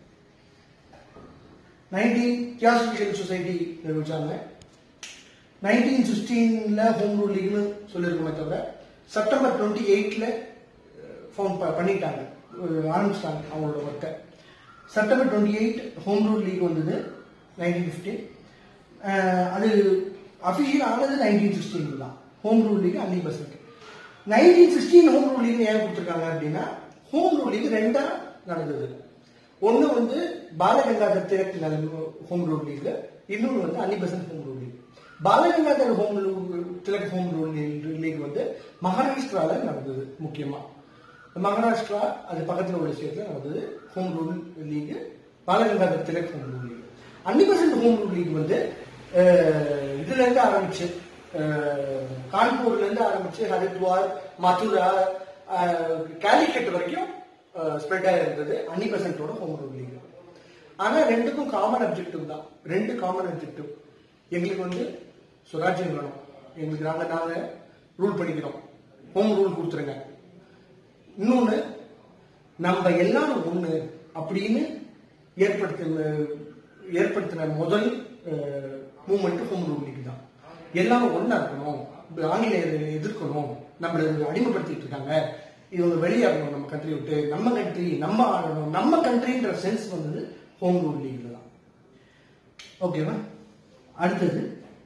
nineteen theosophical society நிர்வகிச்சாங்க நைன்டீன் சிக்ஸ்டீன்ல ஹோம் ரூல் லீக்னு சொல்லியிருக்கோமே தவிர செப்டம்பர் டுவெண்ட்டி எயிட்ல ஃபவுண்ட் பண்ணிட்டாங்க அஹ் ஆரம்பிச்சிட்டாங்க அவங்களோட ஒர்க்கை September twenty eight home rule league வந்தது நைன்டீன் ஃபிஃப்டீன் அது அஃபிஷியல் ஆனது நைன்டீன் சிக்ஸ்டீன் தான் home rule league Annie Besant nineteen sixteen home rule league ஏன் கொடுத்துருக்காங்க அப்படின்னா ஹோம் ரூல் லீக் ரெண்டா நடந்தது ஒன்று வந்து Balagangadhar Tilak home rule league இன்னொன்று வந்து Annie Besant home rule league Balagangadhar home rule Tilak home rule league வந்து மகாராஷ்டிரால நடந்தது முக்கியமா மகாராஷ்டிரா அது பக்கத்துல உள்ள ஸ்டேட்ல நடந்தது home rule league Balagangadhar Tilak home rule league Annie Besant home rule league வந்து அஹ், இதுல இருந்து ஆரம்பிச்சு அஹ், கான்பூர்ல இருந்து ஆரம்பிச்சு ஹரித்வார் மதுரா அஹ், காலிக்கட் வரைக்கும் ஸ்ப்ரெட் ஆயிருந்தது அன்னி பெசன்ட்டோட ஹோம் ரூல் லீக் ஆனா ரெண்டுக்கும் காமன் அப்ஜெக்டிவ் தான் ரெண்டு காமன் அப்ஜெக்டிவ் எங்களுக்கு வந்து சுராஜ்யம் வேணும் எங்களுக்கு நாங்க நாங்க ரூல் பண்ணிக்கிறோம் ஹோம் ரூல் கொடுத்துருங்க இன்னொன்னு நம்ம எல்லாரும் ஒண்ணு அப்படின்னு ஏற்படுத்தின ஏற்படுத்தின முதல் மூமெண்ட் ஹோம் ரூல் லீக் தான் எல்லாரும் ஒண்ணா இருக்கணும் ஆங்கிலேயர்களை எதிர்க்கணும் நம்மளை அடிமைப்படுத்திட்டு இருக்காங்க இவங்க வெளியாகணும் நம்ம கண்ட்ரி விட்டு நம்ம கண்ட்ரி நம்ம ஆளணும் நம்ம கண்ட்ரின்ற சென்ஸ் வந்தது ஹோம் ரூல் லீக்ல தான் ஓகேவா அடுத்தது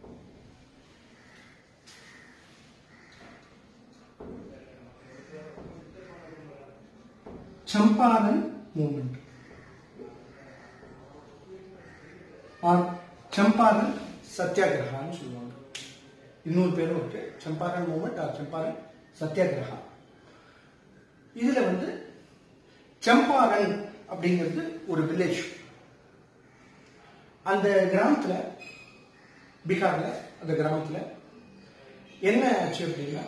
சம்பாரன் மூமெண்ட் ஆர் சம்பாரன் சத்தியாகிரகான்னு சொல்லுவாங்க இன்னொரு பேரும் இருக்கு சம்பாரன் மூமெண்ட் ஆர் சம்பாரன் சத்தியாகிரகா இதுல வந்து சம்பாரன் அப்படிங்கிறது ஒரு வில்லேஜ் அந்த கிராமத்துல பீகார்ல அந்த கிராமத்துல என்ன ஆச்சு அப்படின்னா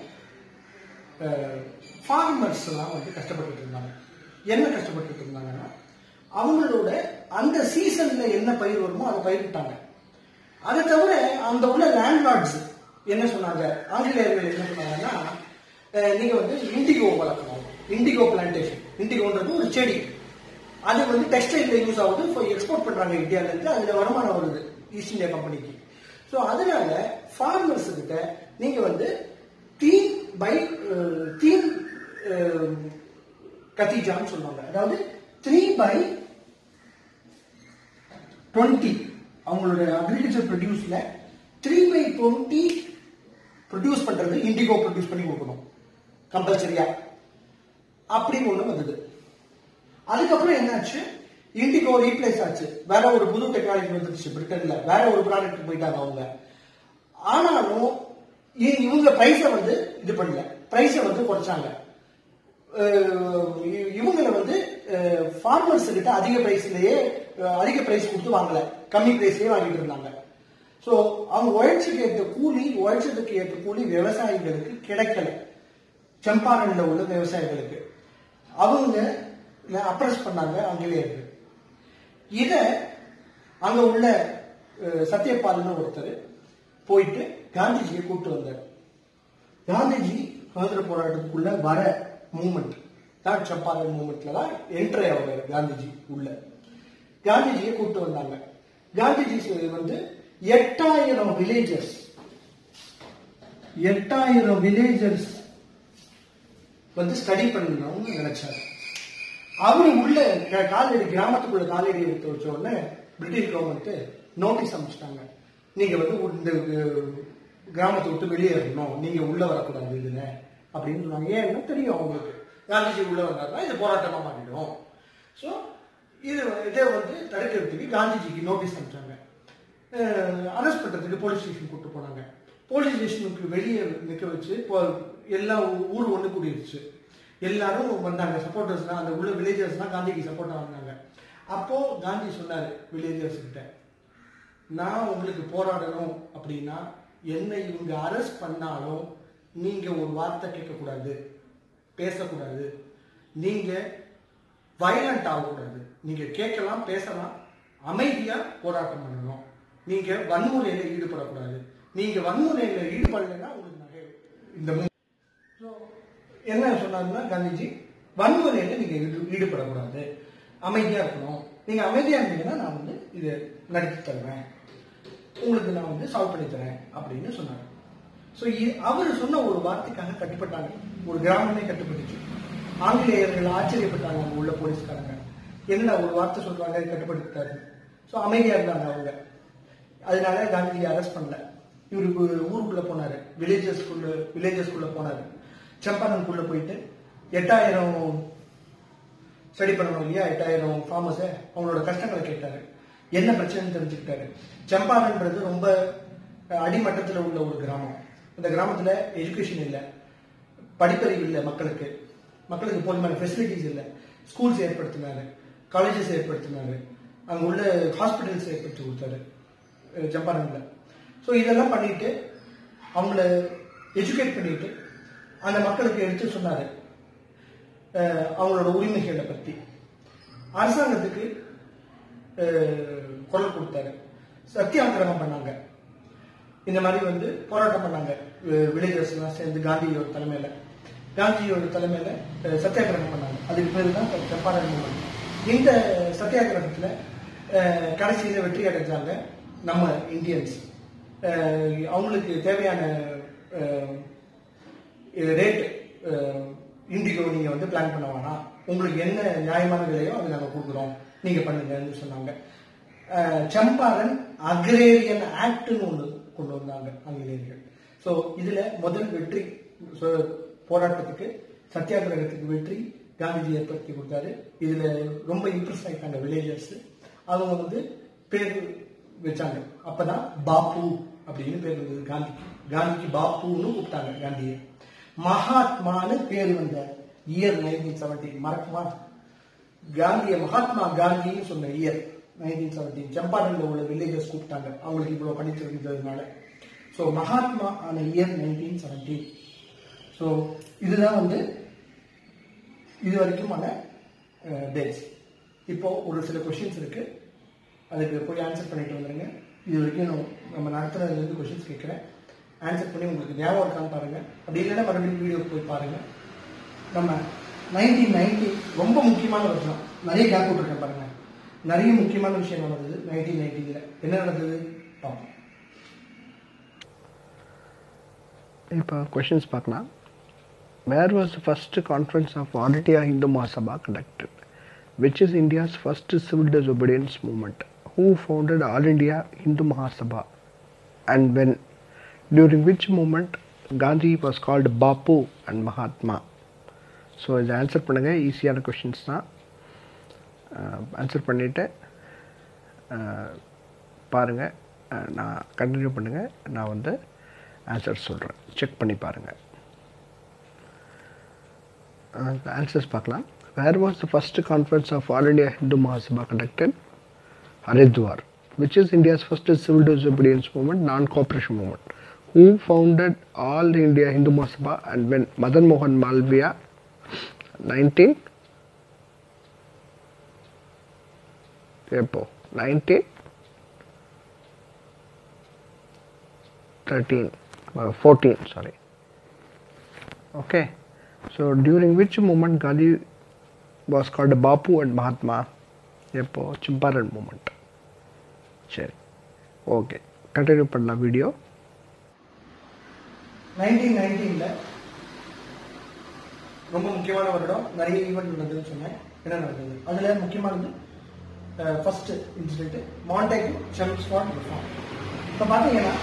ஃபார்மர்ஸ் எல்லாம் வந்து கஷ்டப்பட்டுட்டு இருந்தாங்க என்ன கஷ்டப்பட்டுட்டு இருந்தாங்கன்னா அவங்களோட அந்த சீசன்ல என்ன பயிர் வருமோ அதை பயிரிட்டாங்க அதை தவிர அந்த உள்ள லேண்ட்லார்ட்ஸ் என்ன சொன்னாங்க ஆங்கிலேயர்கள் என்ன சொன்னாங்கன்னா அஹ், நீங்க வந்து இண்டிகோ வளர்க்கணும் இண்டிகோ பிளான்டேஷன் இண்டிகோன்றது ஒரு செடி அது வந்து டெக்ஸ்டைல்ல யூஸ் ஆகுது இப்போ எக்ஸ்போர்ட் பண்றாங்க இந்தியால இருந்து அதுல வருமானம் வருது ஈஸ்ட் இந்தியா கம்பெனிக்கு ஸோ அதனால ஃபார்மர்ஸ் கிட்ட நீங்க வந்து தீன் பை தீன் கத்திஜான்னு சொல்லுவாங்க அதாவது த்ரீ பை டுவெண்ட்டி அவங்களோட அக்ரிகல்ச்சர் ப்ரொடியூஸ்ல த்ரீ பை டுவெண்ட்டி ப்ரொடியூஸ் பண்றது இண்டிகோ ப்ரொடியூஸ் பண்ணி கொடுக்கணும் கம்பல்சரியா அப்படின்னு ஒண்ணு வந்தது அதுக்கப்புறம் என்னாச்சு இண்டிகோ ரீப்ளேஸ் ஆச்சு வேற ஒரு புது டெக்னாலஜி வந்துருச்சு பிரிட்டன்ல வேற ஒரு ப்ராடக்ட் போயிட்டாங்க அவங்க ஆனாலும் இ- இவங்க பிரைஸை வந்து இது பண்ணல பிரைஸை வந்து குறைச்சாங்க அஹ் இ- இவங்கள வந்து ஃபார்மர்ஸ் கிட்ட அதிக பிரைஸ்லயே அதிக பிரைஸ் கொடுத்து வாங்கல கம்மி பிரைஸ்லயே வாங்கிட்டு இருந்தாங்க ஸோ அவங்க உழைச்சுக்கு ஏற்ற கூலி உழைச்சதுக்கு ஏற்ற கூலி விவசாயிகளுக்கு கிடைக்கல சம்பாரன்ல உள்ள விவசாயிகளுக்கு அவங்க அப்ரஸ் பண்ணாங்க ஆங்கிலேயர்கள் இத அங்க உள்ள அஹ், சத்யபால்னு ஒருத்தர் போயிட்டு காந்திஜியை கூப்பிட்டு வந்தார் காந்திஜி சுதந்திர போராட்டத்துக்குள்ள வர மூமெண்ட் தான் சம்பாரன் மூமெண்ட்ல தான் என்ட்ரி ஆகுறாரு காந்திஜி உள்ள காந்திஜியை கூப்பிட்டு வந்தாங்க காந்திஜி சொ- வந்து எட்டாயிரம் வில்லேஜர்ஸ் எட்டாயிரம் வில்லேஜர்ஸ் வந்து ஸ்டடி பண்ணணும்னு நினைச்சாரு அவரு உள்ள க- காலடி கிராமத்துக்குள்ள காலடி எடுத்து வச்ச உடனே பிரிட்டிஷ் கவர்மெண்ட் நோட்டீஸ் அனுப்பிச்சிட்டாங்க நீங்க வந்து ஒரு இந்த அஹ், கிராமத்தை விட்டு வெளியேறணும் நீங்க உள்ள வரக்கூடாது இதுல அப்படின்னு சொன்னாங்க ஏன்னா தெரியும் அவங்களுக்கு காந்திஜி உள்ள வந்தாருன்னா இது போராட்டமா மாறிடும் ஸோ இது இதை வந்து தடுக்கிறதுக்கு காந்திஜிக்கு நோட்டீஸ் அனுப்பிச்சாங்க அரெஸ்ட் பண்றதுக்கு போலீஸ் ஸ்டேஷன் கூட்டு போனாங்க போலீஸ் ஸ்டேஷனுக்கு வெளியே நிற்க வச்சு இப்போ எல்லா ஊ- ஊர் ஒன்று கூடிருச்சு எல்லாரும் வந்தாங்க சப்போர்ட்டர்ஸ்லாம் அந்த உள்ள வில்லேஜர்ஸ்லாம் காந்திக்கு சப்போர்ட்டா வந்தாங்க அப்போ காந்தி சொன்னாரு வில்லேஜர்ஸ் கிட்ட நான் உங்களுக்கு போராடணும் அப்படின்னா என்னை இவங்க அரெஸ்ட் பண்ணாலும் நீங்க ஒரு வார்த்தை கேட்கக்கூடாது பேசக்கூடாது நீங்க வயலண்ட் ஆகக்கூடாது நீங்க கேட்கலாம் பேசலாம் அமைதியா போராட்டம் பண்ணணும் நீங்க வன்முறையில ஈடுபடக்கூடாது நீங்க வன்முறையில ஈடுபடலைன்னா உங்களுக்கு நகை இந்த மூ- So, என்ன சொன்னாருன்னா காந்திஜி வன்முறையில நீங்க ஈடு- ஈடுபடக்கூடாது அமைதியா இருக்கணும் நீங்க அமைதியா இருந்தீங்கன்னா நான் வந்து இதை நடத்தி தருவேன் உங்களுக்கு நான் வந்து சால்வ் பண்ணி தரேன் அப்படின்னு சொன்னாரு ஸோ அவர் சொன்ன ஒரு வார்த்தைக்காக கட்டுப்பட்டாங்க ஒரு கிராமமே கட்டுப்பட்டுச்சு ஆங்கிலேயர்கள் ஆச்சரியப்பட்டாங்க அங்க உள்ள போலீஸ்காரங்க என்ன ஒரு வார்த்தை சொல்றாங்க கட்டுப்படுத்தாரு ஸோ அமைதியா இருந்தாங்க அவங்க அதனால காந்திஜி அரெஸ்ட் பண்ணல இவரு ஊருக்குள்ள போனாரு வில்லேஜஸ்குள்ள வில்லேஜஸ்குள்ள போனாரு சம்பாரனுக்குள்ள போயிட்டு எட்டாயிரம் ஸ்டடி பண்ணணும் இல்லையா எட்டாயிரம் ஃபார்மர்ஸை அவங்களோட கஷ்டங்களை கேட்டாரு என்ன பிரச்சனைன்னு தெரிஞ்சுக்கிட்டாரு சம்பாரன்றது ரொம்ப அஹ், அடிமட்டத்துல உள்ள ஒரு கிராமம் இந்த கிராமத்துல எஜுகேஷன் இல்லை படிப்பறிவு இல்லை மக்களுக்கு மக்களுக்கு போதுமான ஃபெசிலிட்டிஸ் இல்லை ஸ்கூல்ஸ் ஏற்படுத்தினாரு காலேஜஸ் ஏற்படுத்தினாரு அங்க உள்ள ஹாஸ்பிட்டல்ஸ் ஏற்படுத்தி கொடுத்தாரு அஹ், சம்பாரன்ல ஸோ இதெல்லாம் பண்ணிட்டு அவங்கள எஜுகேட் பண்ணிட்டு அந்த மக்களுக்கு எடுத்து சொன்னாரு அஹ், அவங்களோட உரிமைகளை பத்தி அரசாங்கத்துக்கு அஹ், குரல் கொடுத்தாரு சத்தியாகிரகம் பண்ணாங்க இந்த மாதிரி வந்து போராட்டம் பண்ணாங்க வில்லேஜர்ஸ் எல்லாம் சேர்ந்து காந்தியோட தலைமையில காந்தியோட தலைமையில அஹ், சத்தியாகிரகம் பண்ணாங்க அதுக்கு பேரு தான் சப்பாரன் மூமெண்ட் இந்த சத்தியாகிரகத்துல அஹ், கடைசியில வெற்றி அடைஞ்சாங்க நம்ம இந்தியன்ஸ் அஹ், அவங்களுக்கு தேவையான ரேட் இண்டிகோ நீங்க வந்து பிளான் பண்ண வேணாம் உங்களுக்கு என்ன நியாயமான விலையோ அதை நாங்க கொடுக்குறோம் நீங்க பண்ணுங்கன்னு சொன்னாங்க அஹ், சம்பாரன் அக்ரேரியன் ஆக்ட்னு ஒன்று கொண்டு வந்தாங்க ஆங்கிலேயர்கள் ஸோ இதுல முதல் வெற்றி so, போராட்டத்துக்கு சத்தியாகிரகத்துக்கு வெற்றி காந்திஜி ஏற்படுத்தி கொடுத்தாரு இதுல ரொம்ப இம்ப்ரெஸ் ஆயிட்டாங்க வில்லேஜர்ஸ் அவங்க வந்து பேர் வச்சாங்க அப்பதான் பாப்பு அப்படின்னு பேர் வந்தது காந்திக்கு காந்திக்கு பாப்புன்னு கூப்பிட்டாங்க காந்தியை மகாத்மான்னு பேர் வந்த இயர் நைன்டீன் செவன்டீன் மறக்குமா காந்திய மகாத்மா காந்தின்னு சொன்ன இயர் நைன்டீன் செவன்டீன் சம்பாரன்ல உள்ள வில்லேஜர்ஸ் கூப்பிட்டாங்க அவங்களுக்கு இவ்வளவு பண்ணி தெரிஞ்சதுனால ஸோ மகாத்மா ஆன இயர் நைன்டீன் செவன்டீன் ஸோ இதுதான் வந்து இது வரைக்குமான டேட்ஸ் இப்போ ஒரு சில கொஷின்ஸ் இருக்கு அதுக்கு போய் ஆன்சர் பண்ணிட்டு வந்துருங்க இது வரைக்கும் நான் நம்ம நடத்துறதுலேருந்து கொஷின்ஸ் கேட்குறேன் ஆன்சர் பண்ணி உங்களுக்கு ஞாபகம் இருக்கான்னு பாருங்க அப்படி இல்லைன்னா மறுபடியும் வீடியோ போய் பாருங்க நம்ம நைன்டீன் நைன்டி ரொம்ப முக்கியமான வருஷம் நிறைய கேப் விட்டுருக்கேன் பாருங்க நிறைய முக்கியமான விஷயம் நடந்தது நைன்டீன் நைன்டீன்ல என்ன நடந்தது பார்ப்போம் இப்போ கொஷின்ஸ் பார்க்கலாம் where was the first conference of all India Hindu Mahasabha conducted which is India's first civil disobedience movement who founded all India Hindu Mahasabha and when during which movement Gandhi was called Bapu and Mahatma so இதை ஆன்சர் பண்ணுங்கள் ஈஸியான கொஷின்ஸ் தான் ஆன்சர் பண்ணிவிட்டு பாருங்கள் நான் கண்டினியூ பண்ணுங்கள் நான் வந்து ஆன்சர் சொல்கிறேன் செக் பண்ணி பாருங்கள் ஆன்சர்ஸ் பார்க்கலாம் where was the first conference of all India Hindu Mahasabha conducted Haridwar which is India's first civil disobedience movement, non-cooperation movement. Who founded All India Hindu Mahasabha and when Madan Mohan Malviya 19 எப்போ 19 13 uh, 14 sorry okay so during which movement Gandhi was called Bapu and Mahatma எப்போ சிம்பாரன் மூமெண்ட் சரி ஓகே கண்டினியூ பண்ணலாம் வீடியோ நைன்டீன் நைன்டீனில் ரொம்ப முக்கியமான வருடம் நிறைய ஈவெண்ட் நடந்ததுன்னு சொன்னேன் என்ன நடந்தது அதில் முக்கியமானது first incident Montagu Chelmsford reform இப்போ பார்த்தீங்கன்னா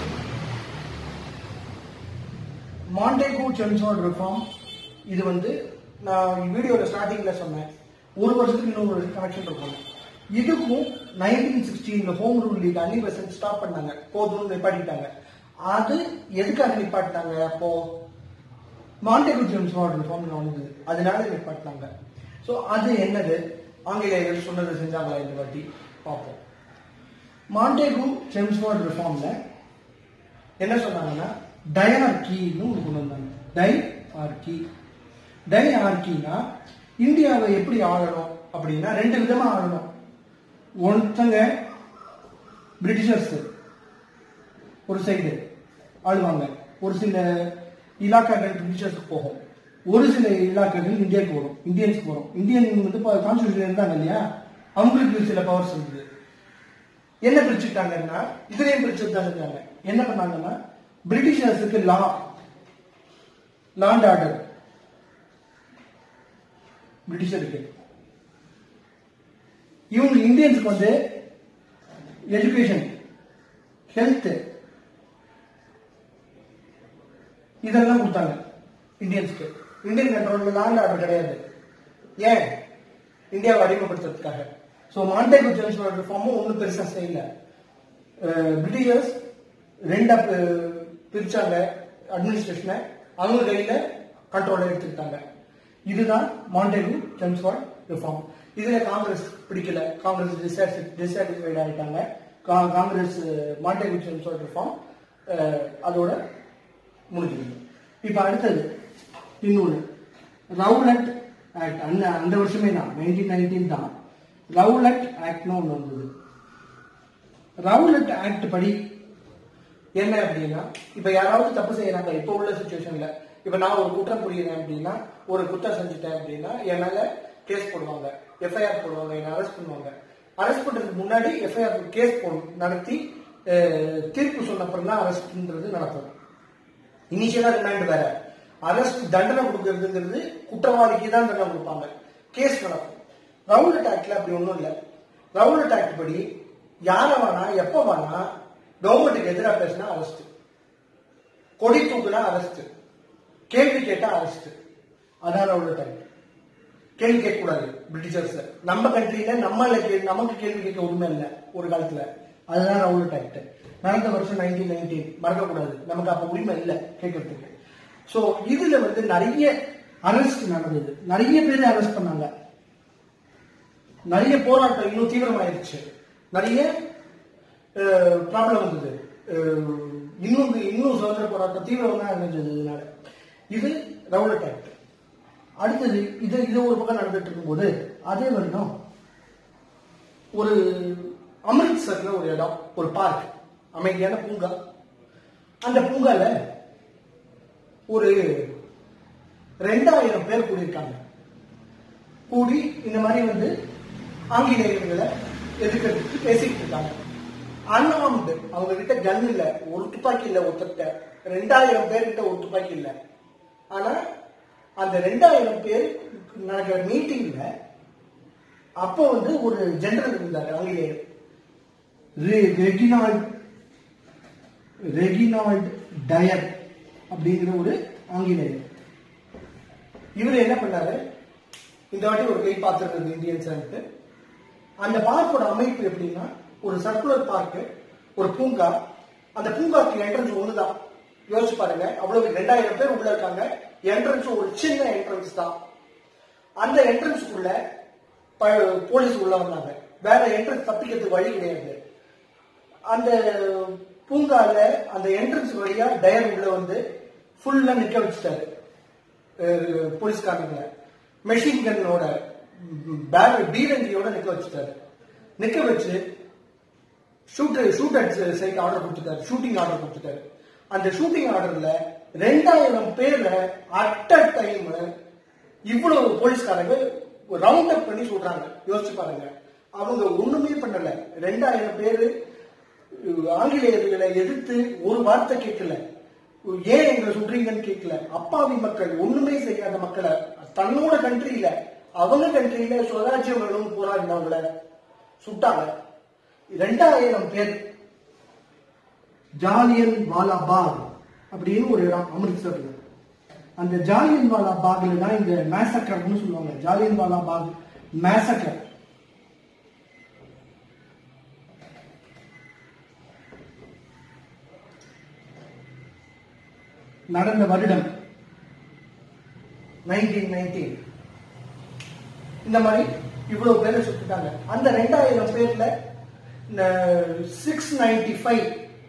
மாண்டேகு செம்ஸ்வாட் ரிஃபார்ம் இது வந்து நான் வீடியோவில் ஸ்டார்டிங்கில் சொன்னேன் ஒரு வருஷத்துக்கு இன்னொரு வருஷம் கனெக்ஷன் இருக்கும் இதுக்கும் நைன்டீன் சிக்ஸ்டீன்ல home rule league Annie Besant stop பண்ணாங்க போதும்னு நிப்பாட்டிட்டாங்க அது எதுக்காக நிப்பாட்டினாங்க அப்போ மாண்டேகு ஜேம்ஸ் வார்டு ரிஃபார்ம் வந்தது அதனால நிப்பாட்டினாங்க ஸோ அது என்னது ஆங்கிலேயர்கள் சொன்னது செஞ்சாங்களா இந்த வாட்டி பார்ப்போம் மாண்டேகு ஜேம்ஸ் வார்டு ரிஃபார்ம்ல என்ன சொன்னாங்கன்னா டயார்கின்னு ஒன்று கொண்டு வந்தாங்க டை ஆர்கி டை ஆர்கினா இந்தியாவை எப்படி ஆளணும் அப்படின்னா ரெண்டு விதமா ஆளணும் ஒருத்தங்க பிரிட்டிஷர்ஸ் ஒரு சைடு ஆளுவாங்க ஒரு சில இலாக்காக்கள் பிரிட்டிஷர்ஸ்க்கு போகும் ஒரு சில இலாக்காக்கள் இந்தியாவுக்கு வரும் இந்தியன்ஸ்க்கு வரும் இந்தியன் வந்து கான்ஸ்டியூஷன் இருந்தாங்க இல்லையா அவங்களுக்கு சில பவர்ஸ் இருந்தது என்ன பிரிச்சுட்டாங்கன்னா இதுலயும் பிரிச்சு தான் இருக்காங்க என்ன பண்ணாங்கன்னா பிரிட்டிஷர்ஸுக்கு லா லாண்ட் ஆர்டர் பிரிட்டிஷருக்கு இவங்க இந்தியன்ஸ்க்கு வந்து எஜுகேஷன் ஹெல்த் இதெல்லாம் கொடுத்தாங்க இந்தியன்ஸ்க்கு இந்தியன் கண்ட்ரோல்ல லேண்ட் ஆர்டர் கிடையாது ஏன் இந்தியாவை அடிமைப்படுத்துறதுக்காக ஸோ மாண்டேகு ஜென்ஷன் ரிஃபார்மும் ஒன்றும் பெருசா செய்யல அஹ் பிரிட்டிஷர்ஸ் ரெண்டா பி- பிரிச்சாங்க அட்மினிஸ்ட்ரேஷனை அவங்க கையில கண்ட்ரோல எடுத்துக்கிட்டாங்க இதுதான் மாண்டேகு ஜென்ஸ்வார்ட் ரிஃபார்ம் இதுல காங்கிரஸ் பிடிக்கல காங்கிரஸ் டிசாட்டிஸ்ஃபைட் ஆயிட்டாங்க கா- காங்கிரஸ் மாண்டேகு ஜென்ஸ்வார்ட் ரிஃபார்ம் அதோட முடிஞ்சிருக்கு இப்ப அடுத்தது இன்னொன்னு ரவுலட் ஆக்ட் அந்த அந்த வருஷமே தான் நைன்டீன் நைன்டீன் தான் ரவுலட் ஆக்ட்னு ஒன்று வந்தது ரவுலட் ஆக்ட் படி என்ன அப்படின்னா இப்ப யாராவது தப்பு செய்யறாங்க இப்ப உள்ள சுச்சுவேஷன்ல இப்ப நான் ஒரு குற்றம் புரியுறேன் அப்படின்னா ஒரு குற்றம் செஞ்சுட்டேன் அப்படின்னா என் மேல கேஸ் போடுவாங்க எஃப்ஐஆர் போடுவாங்க என்ன அரெஸ்ட் பண்ணுவாங்க அரெஸ்ட் பண்றதுக்கு முன்னாடி எஃப்ஐஆர் கேஸ் நடத்தி அஹ், தீர்ப்பு சொன்னப்பறம் தான் அரெஸ்ட்ன்றது நடக்கும் இனிஷியலா ரிமாண்ட் வேற அரெஸ்ட் தண்டனை கொடுக்கறதுங்கிறது குற்றவாளிக்கு தான் தண்டனை கொடுப்பாங்க கேஸ் நடக்கும் ரவுலட் ஆக்ட்ல அப்படி ஒண்ணும் இல்ல ரவுலட் ஆக்ட் படி யார வேணா எப்ப வேணா கவர்மெண்ட்டுக்கு எதிராக பேசினா அரெஸ்ட் கொடி தூக்குனா அரெஸ்ட் கேள்வி கேட்டா அரெஸ்ட் அதான் ரவுலட் ஆக்ட் கேள்வி கேட்க கூடாது பிரிட்டிஷர்ஸ் நம்ம கண்ட்ரியில நம்மள கே- நமக்கு கேள்வி கேட்க உரிமை இல்ல ஒரு காலத்துல அதுதான் ரவுலட் ஆக்ட் நடந்த வருஷம் நைன்டீன் நைன்டீன் மறக்க கூடாது நமக்கு அப்ப உரிமை இல்ல கேட்கறதுக்கு சோ இதுல வந்து நிறைய அரெஸ்ட் நடந்தது நிறைய பேர் அரெஸ்ட் பண்ணாங்க நிறைய போராட்டம் இன்னும் தீவிரமாயிருச்சு நிறைய ப்ராப்ளம் வந்தது அஹ், இன்னும் இன்னும் சுதந்திர போராட்டம் தீவிரமா இருந்தது இதனால இது ரவுலட் ஆக்ட் அடுத்தது இது இது ஒரு பக்கம் நடந்துட்டு இருக்கும்போது அதே வருடம் ஒரு அமிர்த்சர்ல ஒரு இடம் ஒரு பார்க் அமைதியான பூங்கா அந்த பூங்கால ஒரு ரெண்டாயிரம் பேர் கூடியிருக்காங்க கூடி இந்த மாதிரி வந்து ஆங்கிலேயர்களை எதிர்க்கிறதுக்கு பேசிட்டு இருக்காங்க அன்ஆர்ம்டு அவங்க கிட்ட கன் இல்ல ஒரு துப்பாக்கி இல்ல ஒருத்தர்கிட்ட ரெண்டாயிரம் பேர்கிட்ட ஒரு துப்பாக்கி இல்ல ஆனா அந்த ரெண்டாயிரம் பேர் நடக்கிற மீட்டிங்ல அப்போ வந்து ஒரு ஜெனரல் இருந்தாரு ஆங்கிலேயர் ரெ- ரெகினால்ட் ரெகினால்ட் டயர் அப்படிங்கிற ஒரு ஆங்கிலேயர் இவர் என்ன பண்ணாரு இந்த வாட்டி ஒரு கை பார்த்துருந்தது இந்தியன்ஸ் அந்த பார்க்கோட அமைப்பு எப்படின்னா ஒரு சர்க்குலர் பார்க் ஒரு பூங்கா அந்த பூங்காக்கு என்ட்ரன்ஸ் ஒண்ணுதான் யோசிச்சு பாருங்க அவ்வளவு ரெண்டாயிரம் பேர் உள்ள இருக்காங்க என்ட்ரன்ஸ் ஒரு சின்ன என்ட்ரன்ஸ் தான் அந்த என்ட்ரன்ஸ்க்குள்ள போலீஸ் உள்ள வந்தாங்க வேற என்ட்ரன்ஸ் தப்பிக்கிறதுக்கு வழி கிடையாது அந்த பூங்கால அந்த என்ட்ரன்ஸ் வழியா டயர் உள்ள வந்து ஃபுல்லா நிக்க வச்சுட்டாரு அஹ் போலீஸ்காரங்க மெஷின் கன்னோட பேரல் பீரங்கியோட நிக்க வச்சுட்டாரு நிக்க வச்சு ஷூட்டர் ஷூட் சைட் ஆர்டர் கொடுத்துட்டாரு ஷூட்டிங் ஆர்டர் கொடுத்துட்டாரு அந்த ஷூட்டிங் ஆர்டர்ல ரெண்டாயிரம் பேரை அட் அ டைம் இவ்வளவு போலீஸ்காரங்க ரவுண்ட் அப் பண்ணி சொல்றாங்க யோசிச்சு பாருங்க அவங்க ஒண்ணுமே பண்ணல ரெண்டாயிரம் பேரு ஆங்கிலேயர்களை எதிர்த்து ஒரு வார்த்தை கேட்கல ஏன் எங்களை சுடுறீங்கன்னு கேட்கல அப்பாவி மக்கள் ஒண்ணுமே செய்யாத மக்களை தன்னோட கண்ட்ரியில அவங்க கண்ட்ரியில சுவராஜ்யம் வேணும்னு போராடினவங்கள சுட்டாங்க ரெண்டாயிரம் பேர் ஜாலியன் வாலா பாக் அப்படின்னு ஒரு இடம் அமிர்த்சர்ல அந்த ஜாலியன் வாலா பாக்ல தான் இந்த மேசக்கர்னு சொல்லுவாங்க ஜாலியன் வாலா பாக் மேசக்கர் நடந்த வருடம் நைன்டீன் நைன்டீன் இந்த மாதிரி இவ்வளவு பேரை சுட்டுட்டாங்க அந்த ரெண்டாயிரம் பேர்ல சிக்ஸ் நைன்டி ஃபைவ்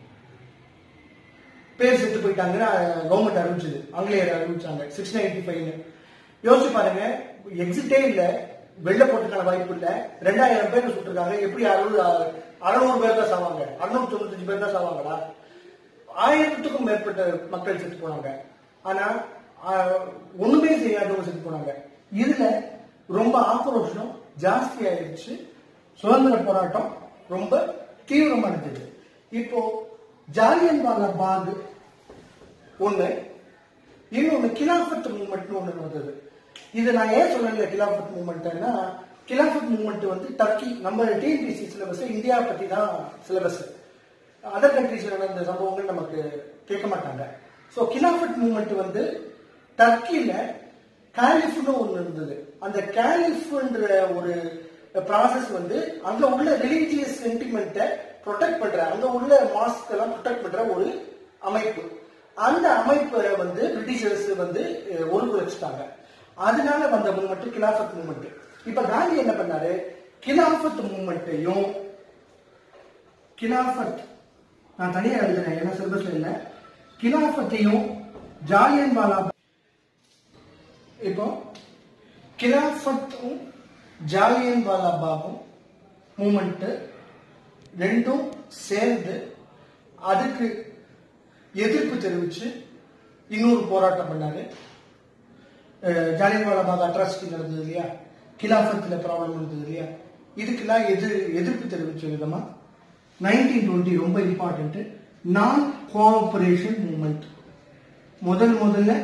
பேர் செத்து போயிட்டாங்கன்னு கவர்மெண்ட் அறிவிச்சது ஆங்கிலேயர் அறிவிச்சாங்க சிக்ஸ் நைன்டி ஃபைவ்னு யோசிச்சு பாருங்க எக்ஸிட்டே இல்ல வெளில போட்டுக்கான வாய்ப்பு இல்ல ரெண்டாயிரம் பேர் சுட்டிருக்காங்க எப்படி அறுநூறு அறுநூறு பேர் தான் சாவாங்க அறுநூத்தி தொண்ணூத்தஞ்சு பேர் தான் சாவாங்களா ஆயிரத்துக்கும் மேற்பட்ட மக்கள் செத்து போனாங்க ஆனா ஆஹ், ஒண்ணுமே செய்யாதவங்க செத்து போனாங்க இதுல ரொம்ப ஆக்ரோஷம் ஜாஸ்தி ஆயிடுச்சு சுதந்திர போராட்டம் ரொம்ப தீவிரமா இருந்தது இப்போ ஜாலியன் வாலா பாக் ஒண்ணு இன்னொன்னு கிலாஃபத் மூவ்மெண்ட் ஒண்ணு வந்தது இது நான் ஏன் சொல்லல கிலாஃபத் மூவ்மெண்ட்னா கிலாஃபத் மூவ்மெண்ட் வந்து டர்க்கி நம்ம டிஎன்பிசி சிலபஸ் இந்தியா பத்தி தான் சிலபஸ் அதர் கண்ட்ரீஸ்ல நடந்த சம்பவங்கள் நமக்கு கேட்க மாட்டாங்க ஸோ கிலாஃபட் மூவ்மெண்ட் வந்து டர்க்கியில காலிஃப்னு ஒன்று இருந்தது அந்த காலிஃப்ன்ற ஒரு ப்ராசஸ் வந்து அங்க உள்ள ரிலீஜியஸ் சென்டிமெண்ட்டை ப்ரொடெக்ட் பண்ற அங்க உள்ள மாஸ்க் எல்லாம் ப்ரொடெக்ட் பண்ற ஒரு அமைப்பு அந்த அமைப்பை வந்து பிரிட்டிஷர்ஸ் வந்து அஹ், ஒருங்கிணைச்சிட்டாங்க அதனால வந்த மூவ்மெண்ட் கிலாஃபத் மூவ்மெண்ட் இப்ப காந்தி என்ன பண்ணாரு கிலாஃபத் மூவ்மெண்ட்டையும் கிலாஃபத் நான் தனியா எழுதுறேன் ஏன்னா சிலபஸ்ல இல்ல கிலாஃபத்தையும் ஜாலியன் வாலா இப்போ கிலாஃபத்தும் ஜாலியன் வாலா பாகும் மூமெண்ட் ரெண்டும் சேர்ந்து அதுக்கு எதிர்ப்பு தெரிவிச்சு இன்னொரு போராட்டம் பண்ணாரு அஹ் ஜாலியன் வாலா பாக் அட்ராசிட்டி நடந்தது இல்லையா கிலாஃபத்துல ப்ராப்ளம் இருந்தது இல்லையா இதுக்கெல்லாம் எதிர் எதிர்ப்பு தெரிவிச்ச விதமா நைன்டீன் டுவெண்ட்டி ரொம்ப இம்பார்ட்டன்ட் நான் கோஆபரேஷன் மூமெண்ட் முதல் முதல்ல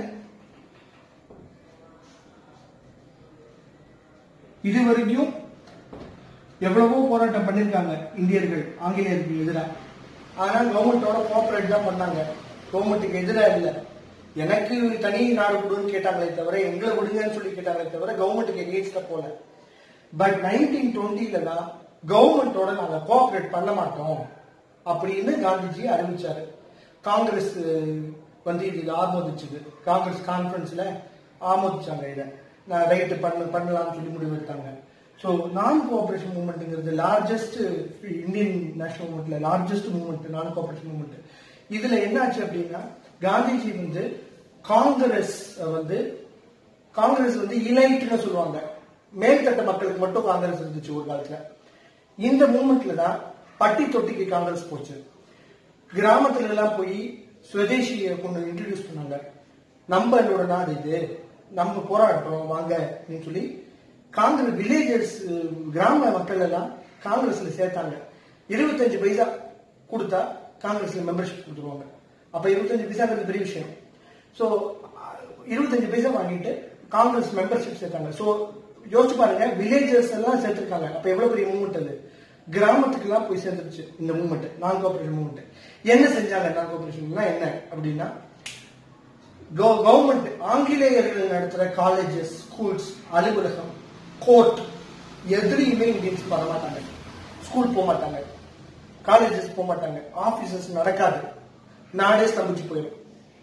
இது வரைக்கும் எவ்வளவோ போராட்டம் பண்ணிருக்காங்க இந்தியர்கள் ஆங்கிலேயருக்கு எதிராக ஆனா கவர்மெண்டோட கோஆபரேட் தான் பண்ணாங்க கவர்மெண்ட்டுக்கு எதிராக இல்ல எனக்கு தனி நாடு கொடுன்னு கேட்டாங்களே தவிர எங்களை விடுங்கன்னு சொல்லி கேட்டாங்களே தவிர கவர்மெண்ட்டுக்கு எகேன்ஸ்டா போல பட் நைன்டீன் டுவெண்ட்டில தான் கவர்மெண்டோட நாங்க கோஆபரேட் பண்ண மாட்டோம் அப்படின்னு காந்திஜி அறிவிச்சாரு காங்கிரஸ் அஹ், வந்து இது ஆமோதிச்சது காங்கிரஸ் கான்ஃபரன்ஸ்ல ஆமோதிச்சாங்க இதை நான் ரைட்டு பண்ண பண்ணலாம்னு சொல்லி முடிவெடுத்தாங்க ஸோ நான் கோஆபரேஷன் மூவ்மெண்ட்ங்கிறது லார்ஜஸ்ட் இந்தியன் நேஷனல் மூவ்மெண்ட்ல largest movement non cooperation movement இதுல என்னாச்சு அப்படின்னா காந்திஜி வந்து காங்கிரஸ் வந்து காங்கிரஸ் வந்து இலைட்னு சொல்லுவாங்க மேல்தட்ட மக்களுக்கு மட்டும் காங்கிரஸ் இருந்துச்சு ஒரு காலத்துல இந்த மூமெண்ட்ல தான் பட்டி தொட்டிக்கு காங்கிரஸ் போச்சு கிராமத்துல எல்லாம் போய் சுதேசியை கொண்டு இன்ட்ரடியூஸ் பண்ணாங்க நம்மளோட நாடு இது நம்ம போராடுறோம் வாங்க அப்படின்னு சொல்லி காங்கிரஸ் வில்லேஜர்ஸ் கிராம மக்கள் எல்லாம் காங்கிரஸ்ல சேர்த்தாங்க இருபத்தஞ்சு பைசா கொடுத்தா காங்கிரஸ்ல மெம்பர்ஷிப் கொடுத்துருவாங்க அப்ப இருபத்தஞ்சு பைசாங்கிறது பெரிய விஷயம் ஸோ இருபத்தஞ்சு பைசா வாங்கிட்டு காங்கிரஸ் மெம்பர்ஷிப் சேர்த்தாங்க ஸோ யோசிச்சு பாருங்க வில்லேஜர்ஸ் எல்லாம் சேர்த்திருக்காங்க அப்ப எவ்வளவு பெரிய மூவ்மெண்ட் அது கிராமத்துக்கு எல்லாம் போய் சேர்ந்துருச்சு இந்த மூவ்மெண்ட் நான் கோஆபரேஷன் மூவ்மெண்ட் என்ன செஞ்சாங்க நான் கோஆபரேஷன் என்ன அப்படின்னா கவர்மெண்ட் ஆங்கிலேயர்கள் நடத்துற காலேஜஸ் ஸ்கூல்ஸ் அலுவலகம் கோர்ட் எதுலையுமே இந்தியன்ஸ் வர மாட்டாங்க ஸ்கூல் போக மாட்டாங்க காலேஜஸ் போக மாட்டாங்க ஆபீசஸ் நடக்காது நாடே ஸ்தம்பிச்சு போயிடும்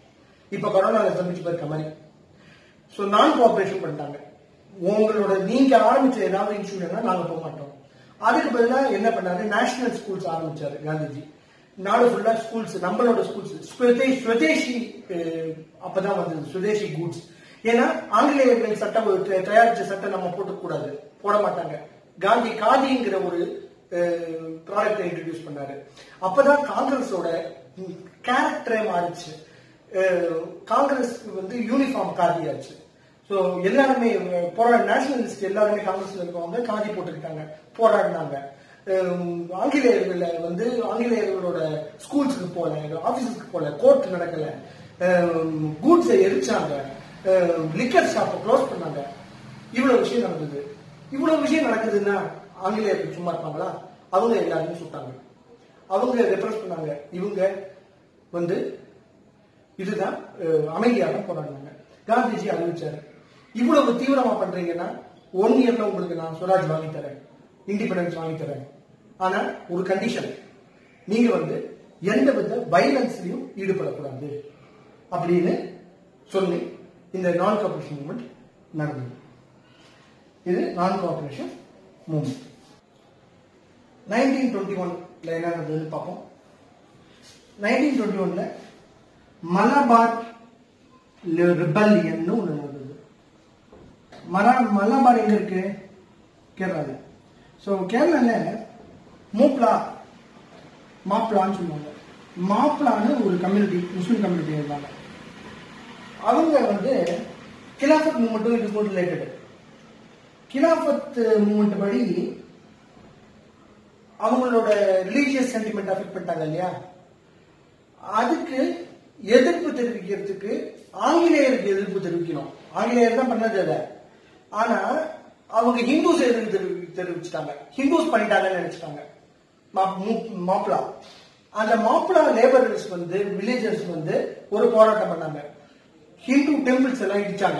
இப்ப கொரோனால சந்திச்சு போயிருக்க மாதிரி ஸோ நான் கோஆபரேஷன் பண்ணிட்டாங்க உங்களோட நீங்க ஆரம்பிச்ச ஏதாவது இன்ஸ்டியூட்னா நாங்க போக மாட்டோம் அதுக்கு பதிலாக என்ன பண்ணாரு நேஷனல் ஸ்கூல்ஸ் ஆரம்பிச்சாரு காந்திஜி நாடு ஃபுல்லா ஸ்கூல்ஸ் நம்மளோட ஸ்கூல்ஸ் ஸ்வதேசி அஹ், அப்பதான் வந்தது சுதேசி கூட்ஸ் ஏன்னா ஆங்கிலேயர்கள் சட்டம் த- தயாரிச்ச சட்டம் நம்ம போட்டுக்கூடாது போட மாட்டாங்க காந்தி காதிங்கிற ஒரு ப்ராடக்டை இன்ட்ரடியூஸ் பண்ணாரு அப்பதான் காங்கிரஸோட கேரக்டரே மாறிச்சு அஹ், காங்கிரஸ் வந்து யூனிஃபார்ம் காதியாச்சு ஸோ எல்லாருமே அஹ், போராட நேஷனலிஸ்ட் எல்லாருமே காங்கிரஸ்ல இருக்கவங்க காதி போட்டுக்கிட்டாங்க போராடினாங்க அஹ், ஆங்கிலேயர்கள வந்து ஆங்கிலேயர்களோட ஸ்கூல்ஸுக்கு போல ஆபீஸஸ்க்கு போல கோர்ட் நடக்கல கூட்ஸை எரிச்சாங்க லிக்கர் ஷாப்பை க்ளோஸ் பண்ணாங்க இவ்வளவு விஷயம் நடந்தது இவ்வளவு விஷயம் நடக்குதுன்னா ஆங்கிலேயர்கள் சும்மா இருப்பாங்களா அவங்க எல்லாருமே சுட்டாங்க அவங்க ரெப்ரஸ் பண்ணாங்க இவங்க வந்து இதுதான் அஹ், அமைதியாக போராடினாங்க காந்திஜி அறிவிச்சாரு இவ்வளவு தீவிரமா பண்றீங்கன்னா ஒன் இயர்ல உங்களுக்கு நான் சுவராஜ் வாங்கி தரேன் இண்டிபெண்டன்ஸ் வாங்கி தரேன் ஆனா ஒரு கண்டிஷன் நீங்க வந்து எந்த வித வைலன்ஸ்லயும் ஈடுபடக்கூடாது அப்படின்னு சொல்லி இந்த நான் கோஆபரேஷன் மூவ்மெண்ட் நடந்தது இது நான் கோஆபரேஷன் மூவ்மெண்ட் நைன்டீன் டுவெண்ட்டி ஒன்ல என்ன நடந்ததுன்னு பார்ப்போம் நைன்டீன் டுவெண்ட்டி ஒன்ல மலபார் ரிபல்லியன் ஒன்று நடந்தது மலா மலபார் எங்க இருக்கு கேரளால ஸோ கேரளால மூப்லா மாப்ளான்னு சொல்லுவாங்க மாப்ளான்னு ஒரு கம்யூனிட்டி முஸ்லிம் கம்யூனிட்டி இருந்தாங்க அவங்க வந்து கிலாஃபத் மூமெண்ட்டும் இதுக்கும் ரிலேட்டட் கிலாஃபத் மூமெண்ட் படி அவங்களோட ரிலீஜியஸ் சென்டிமெண்ட் அஃபெக்ட் பண்ணிட்டாங்க இல்லையா அதுக்கு எதிர்ப்பு தெரிவிக்கிறதுக்கு ஆங்கிலேயருக்கு எதிர்ப்பு தெரிவிக்கணும் ஆங்கிலேயர் தான் பண்ணது அதை ஆனா அவங்க ஹிந்துஸ் எதிர்ப்பு தெரிவி தெரிவிச்சிட்டாங்க ஹிந்துஸ் பண்ணிட்டாங்கன்னு நினைச்சிட்டாங்க மா- மூ- மாப்ளா அந்த மாப்ளா லேபரர்ஸ் வந்து வில்லேஜர்ஸ் வந்து ஒரு போராட்டம் பண்ணாங்க ஹிந்து டெம்பிள்ஸ் எல்லாம் இடிச்சாங்க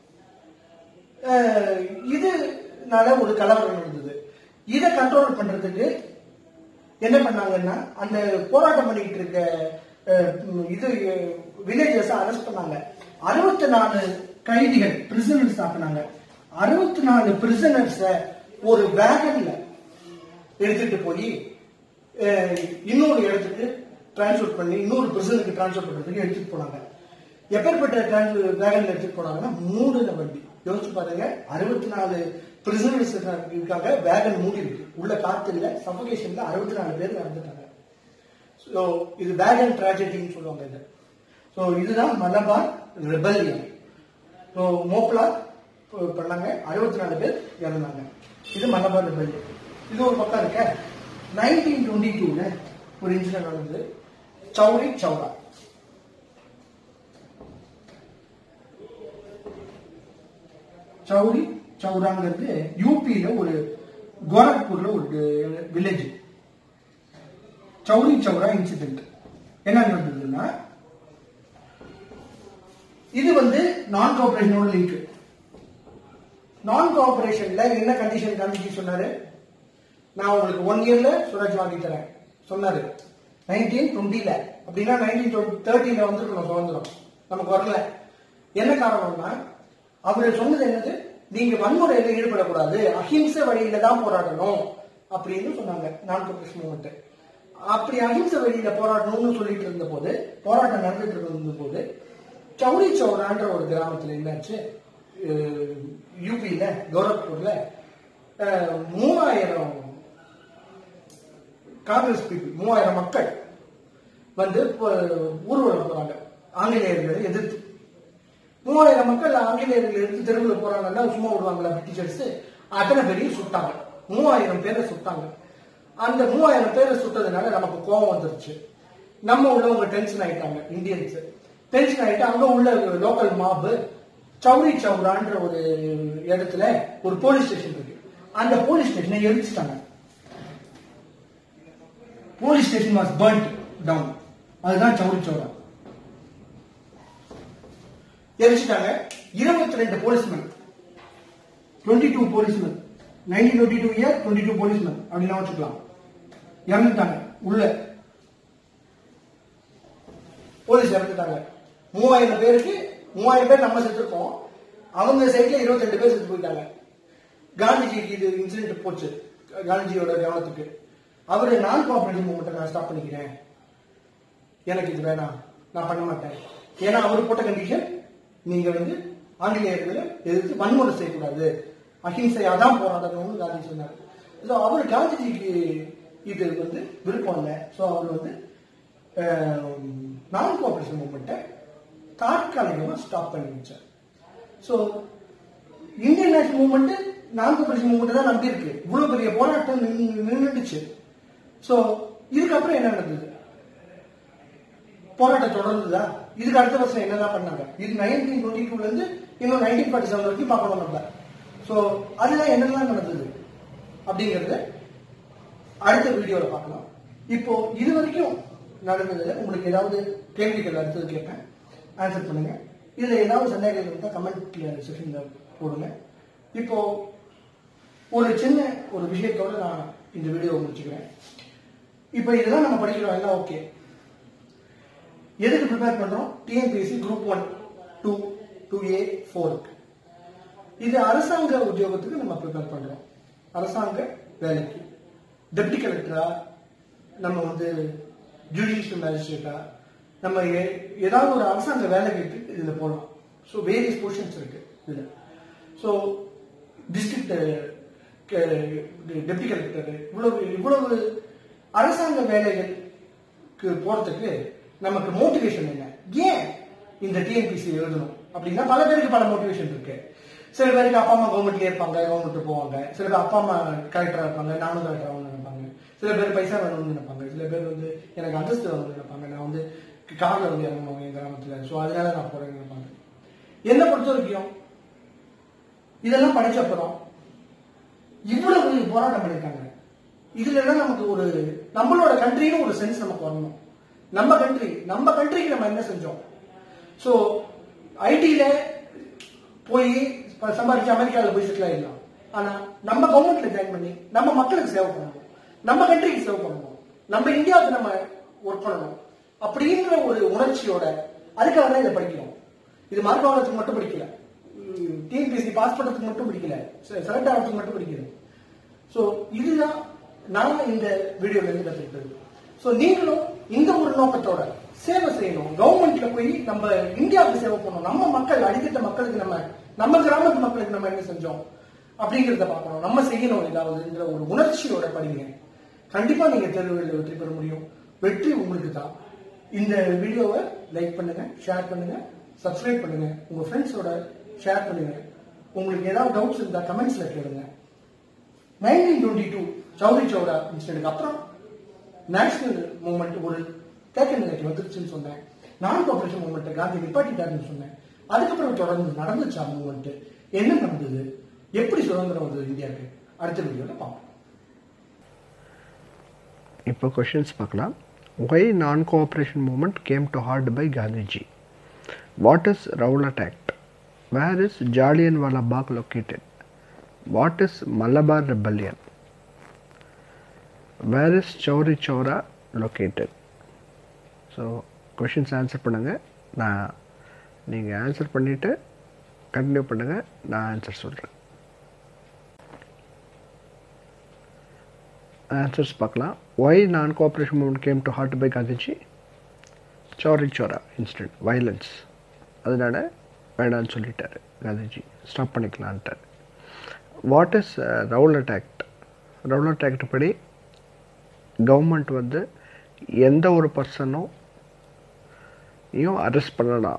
அஹ் இதனால ஒரு கலவரம் நடந்தது இதை கண்ட்ரோல் பண்றதுக்கு என்ன பண்ணாங்கன்னா அந்த போராட்டம் பண்ணிட்டு இருக்க அஹ், இது வில்லேஜஸ் அரெஸ்ட் பண்ணாங்க அறுபத்தி நாலு கைதிகள் பிரிசனர்ஸ் ஆக்குனாங்க அறுபத்தி நாலு பிரிசனர்ஸ ஒரு வேகன்ல எடுத்துட்டு போய் அஹ், இன்னொரு இடத்துக்கு டிரான்ஸ்போர்ட் பண்ணி இன்னொரு பிரிசனுக்கு டிரான்ஸ்போர்ட் பண்றதுக்கு எடுத்துட்டு போனாங்க எப்பேற்பட்ட வேகன்ல எடுத்துட்டு போனாங்கன்னா மூணு வண்டி யோசிச்சு பாருங்க அறுபத்தி நாலு பிரிசனர்ஸ் இருக்காங்க வேகன் மூடி இருக்கு உள்ள காத்து இல்ல சஃபகேஷன்ல அறுபத்தி நாலு பேர் இறந்துட்டாங்க ஸோ இது வேகன் ட்ராஜடின்னு சொல்லுவாங்க இது ஸோ இதுதான் மலபார் ரிபல்லியன் ஸோ மோப்லா ப- பண்ணாங்க அறுபத்தி நாலு பேர் இறந்தாங்க இது மலபார் ரிபல்லியன் இது ஒரு பக்கம் இருக்க நைன்டீன் டுவெண்ட்டி டூல ஒரு இன்சிடென்ட் நடந்தது சௌரி சௌரா சௌரி சௌராங்கிறது யூபியில ஒரு கோரக்பூர்ல ஒரு வில்லேஜ் சௌரி சௌரா இன்சிடென்ட் என்ன நடந்ததுன்னா இது வந்து நான் கோஆபரேஷனோட லிங்க் நான் கோஆபரேஷன்ல என்ன கண்டிஷன் காந்திஜி சொன்னாரு நான் உங்களுக்கு ஒன் இயர்ல சுரஜ் வாங்கி தரேன் சொன்னாரு நைன்டீன் டுவெண்ட்டில அப்படின்னா நைன்டீன் தேர்ட்டில வந்துருக்கணும் சுதந்திரம் நமக்கு வரல என்ன காரணம்னா அவர் சொன்னது என்னது நீங்க வன்முறையில ஈடுபடக்கூடாது அஹிம்சை வழியில தான் போராடணும் அப்படின்னு சொன்னாங்க நான் கோஆபரேஷன் மூமெண்ட் அப்படி அஹிம்சை வழியில போராடணும்னு சொல்லிட்டு இருந்த போது போராட்டம் நடந்துட்டு இருந்த போது சௌரி சௌரான்ற ஒரு கிராமத்துல என்னாச்சு அஹ், யூபியில கோரக்பூர்ல அஹ், மூவாயிரம் காங்கிரஸ் பீப்புள் மூவாயிரம் மக்கள் வந்து இப்போ ஊர்வலம் போறாங்க ஆங்கிலேயர்களை எதிர்த்து மூவாயிரம் மக்கள் ஆங்கிலேயர்கள் எடுத்து தெருவில் போறாங்கன்னா சும்மா விடுவாங்களா பிரிட்டிஷர்ஸ் அத்தனை பேரையும் சுட்டாங்க மூவாயிரம் பேரை சுட்டாங்க அந்த மூவாயிரம் பேரை சுட்டதுனால நமக்கு கோபம் வந்துருச்சு நம்ம உள்ளவங்க டென்ஷன் ஆயிட்டாங்க இந்தியன்ஸ் டென்ஷன் ஆயிட்டு அங்க உள்ள லோக்கல் மாபு சௌரி சௌரான்ற ஒரு இடத்துல ஒரு போலீஸ் ஸ்டேஷன் இருக்கு அந்த போலீஸ் ஸ்டேஷனை எரிச்சிட்டாங்க police station was burnt down அதுதான் சௌரி சௌரா எரிச்சிட்டாங்க இருபத்தி ரெண்டு policeman twenty two policeman nineteen twenty two year twenty two policeman அப்படிலாம் வச்சுக்கலாம் இறந்துட்டாங்க உள்ள போலீஸ் இறந்துட்டாங்க மூவாயிரம் பேருக்கு மூவாயிரம் பேர் நம்ம செத்துருக்கோம் அவங்க சைட்ல இருபத்தி ரெண்டு பேர் செத்து போயிட்டாங்க காந்திஜிக்கு இது இன்சிடென்ட் போச்சு காந்திஜியோட கவனத்துக்கு அவரு நான் கோஆபரேட்டிவ் மூவ்மெண்ட்டை நான் ஸ்டாப் பண்ணிக்கிறேன் எனக்கு இது வேணாம் நான் பண்ண மாட்டேன் ஏன்னா அவர் போட்ட கண்டிஷன் நீங்க வந்து ஆங்கிலேயர்களை எதிர்த்து வன்முறை செய்யக்கூடாது அஹிம்சையா தான் போராடணும்னு காந்தி சொன்னார் ஸோ அவர் காந்திஜிக்கு இது வந்து விருப்பம் இல்லை ஸோ அவர் வந்து நான் கோஆபரேஷன் மூவ்மெண்ட்டை தாற்காலிகமாக ஸ்டாப் பண்ணி வச்சார் so Indian national movement non cooperation movement தான் நம்பி இருக்கு இவ்வளவு பெரிய போராட்டம் நின்னு- நின்னுடுச்சு ஸோ இதுக்கப்புறம் என்ன நடந்தது போராட்டம் தொடர்ந்துதா இதுக்கு அடுத்த வருஷம் என்னதான் பண்ணாங்க இது நைன்டீன் டுவெண்ட்டி டூல இருந்து இன்னும் நைன்டீன் ஃபார்ட்டி செவன் வரைக்கும் பார்க்கணும் நம்ம ஸோ அதுல என்னெல்லாம் நடந்தது அப்படிங்கறத அடுத்த வீடியோல பார்க்கலாம் இப்போ இது வரைக்கும் நடந்ததுல உங்களுக்கு ஏதாவது கேள்விகள் அடுத்தது கேட்பேன் ஆன்சர் பண்ணுங்க இதுல ஏதாவது சந்தேகங்கள் இருந்தா கமெண்ட் செக்ஷன்ல போடுங்க இப்போ ஒரு சின்ன ஒரு விஷயத்தோட நான் இந்த வீடியோ முடிச்சுக்கிறேன் இப்போ இதெல்லாம் நம்ம படிக்கிறோம் எல்லாம் ஓகே எதுக்கு ப்ரிப்பேர் பண்றோம் TNPSC group one two two A ஃபோருக்கு இது அரசாங்க உத்தியோகத்துக்கு நம்ம ப்ரிப்பேர் பண்றோம் அரசாங்க வேலைக்கு டெப்டி கலெக்டரா நம்ம வந்து ஜுடிஷியல் மேஜிஸ்ட்ரேட்டா நம்ம ஏ- ஏதாவது ஒரு அரசாங்க வேலைக்கு இதுல போகலாம் ஸோ வேரியஸ் பொசிஷன்ஸ் இருக்கு இதுல ஸோ டிஸ்ட்ரிக்ட் டெப்டி கலெக்டர் இவ்வளவு இவ்வளவு அரசாங்க வேலைகளுக்கு போறதுக்கு நமக்கு மோட்டிவேஷன் என்ன ஏன் இந்த டிஎன்பிசி எழுதணும் அப்படின்னா பல பேருக்கு பல மோட்டிவேஷன் இருக்கு சில பேருக்கு அப்பா அம்மா கவர்மெண்ட்லயே இருப்பாங்க கவர்மெண்ட் போவாங்க சில பேர் அப்பா அம்மா கலெக்டரா இருப்பாங்க நானும் கலெக்டர் ஆகணும்னு நினைப்பாங்க சில பேர் பைசா வேணும்னு நினைப்பாங்க சில பேர் வந்து எனக்கு அந்தஸ்து வேணும்னு நினைப்பாங்க நான் வந்து கார்ல வந்து இறங்கணும் என் கிராமத்துல ஸோ அதனால நான் போறேன்னு நினைப்பாங்க என்ன பொறுத்த வரைக்கும் இதெல்லாம் படிச்ச அப்புறம் இவ்வளவு போராட்டம் பண்ணிருக்காங்க இதுல எல்லாம் நமக்கு ஒரு நம்மளோட கண்ட்ரின்னு ஒரு சென்ஸ் நமக்கு வரணும் நம்ம கண்ட்ரி நம்ம கண்ட்ரிக்கு நம்ம என்ன செஞ்சோம் சோ ஐடில போய் ப- சம்பாதிச்சு அமெரிக்காவில் போய் செட்டில் ஆயிடலாம் ஆனா நம்ம கவர்மெண்ட்ல ஜாயின் பண்ணி நம்ம மக்களுக்கு சேவை பண்ணணும் நம்ம கண்ட்ரிக்கு சேவை பண்ணணும் நம்ம இந்தியாவுக்கு நம்ம ஒர்க் பண்ணணும் அப்படின்ற ஒரு உணர்ச்சியோட அதுக்காக தான் இதை படிக்கிறோம் இது மார்க் வாங்குறதுக்கு மட்டும் படிக்கல டிஎன்பிஎஸ்சி பாஸ் பண்றதுக்கு மட்டும் படிக்கல செலக்ட் ஆகிறதுக்கு மட்டும் படிக்கல சோ இதுதான் நான் இந்த வீடியோல இருந்து கத்துக்கிட்டது சோ நீங்களும் இந்த ஒரு நோக்கத்தோட சேவை செய்யணும் கவர்மெண்ட்ல போய் நம்ம இந்தியாவுக்கு சேவை பண்ணணும் நம்ம மக்கள் அடித்தட்ட மக்களுக்கு நம்ம நம்ம கிராமத்து மக்களுக்கு நம்ம என்ன செஞ்சோம் அப்படிங்கறத பார்க்கணும் நம்ம செய்யணும் ஏதாவதுன்ற ஒரு உணர்ச்சியோட படிங்க கண்டிப்பா நீங்க தேர்வுகளில் வெற்றி பெற முடியும் வெற்றி உங்களுக்கு தான் இந்த வீடியோவை லைக் பண்ணுங்க ஷேர் பண்ணுங்க சப்ஸ்கிரைப் பண்ணுங்க உங்க ஃப்ரெண்ட்ஸோட ஷேர் பண்ணுங்க உங்களுக்கு ஏதாவது டவுட்ஸ் இருந்தா கமெண்ட்ஸ்ல கேளுங்க nineteen twenty two Chauri Chaura இன்சிடென்ட்க்கு அப்புறம் நேஷனல் மூவ்மெண்ட் ஒரு தேக்க நிலைக்கு வந்துருச்சுன்னு சொன்னேன் நான் கோஆபரேஷன் மூவ்மெண்ட் காந்தி நிப்பாட்டிட்டாருன்னு சொன்னேன் அதுக்கப்புறம் தொடர்ந்து நடந்துச்சா மூவ்மெண்ட் என்ன நடந்தது எப்படி சுதந்திரம் வந்தது இந்தியாவுக்கு அடுத்த வீடியோல பார்ப்போம் இப்போ கொஷின்ஸ் பார்க்கலாம் why non cooperation movement came to halt by Gandhiji what is Rowlatt act where is Jallianwala Bagh located what is Malabar rebellion where is Chauri Chaura located so questions answer பண்ணுங்கள் நான் நீங்கள் ஆன்சர் பண்ணிவிட்டு கண்டினியூ பண்ணுங்கள் நான் ஆன்சர் சொல்கிறேன் ஆன்சர்ஸ் பார்க்கலாம் why non cooperation movement came to halt by Gandhiji Chauri Chaura incident violence அதனால வேண்டான்னு சொல்லிட்டாரு காந்திஜி ஸ்டாப் பண்ணிக்கலான்ட்டார் what is Rowlatt act Rowlatt act படி கவர்மெண்ட் வந்து எந்த ஒரு பர்சனும் யும் அரெஸ்ட் பண்ணலாம்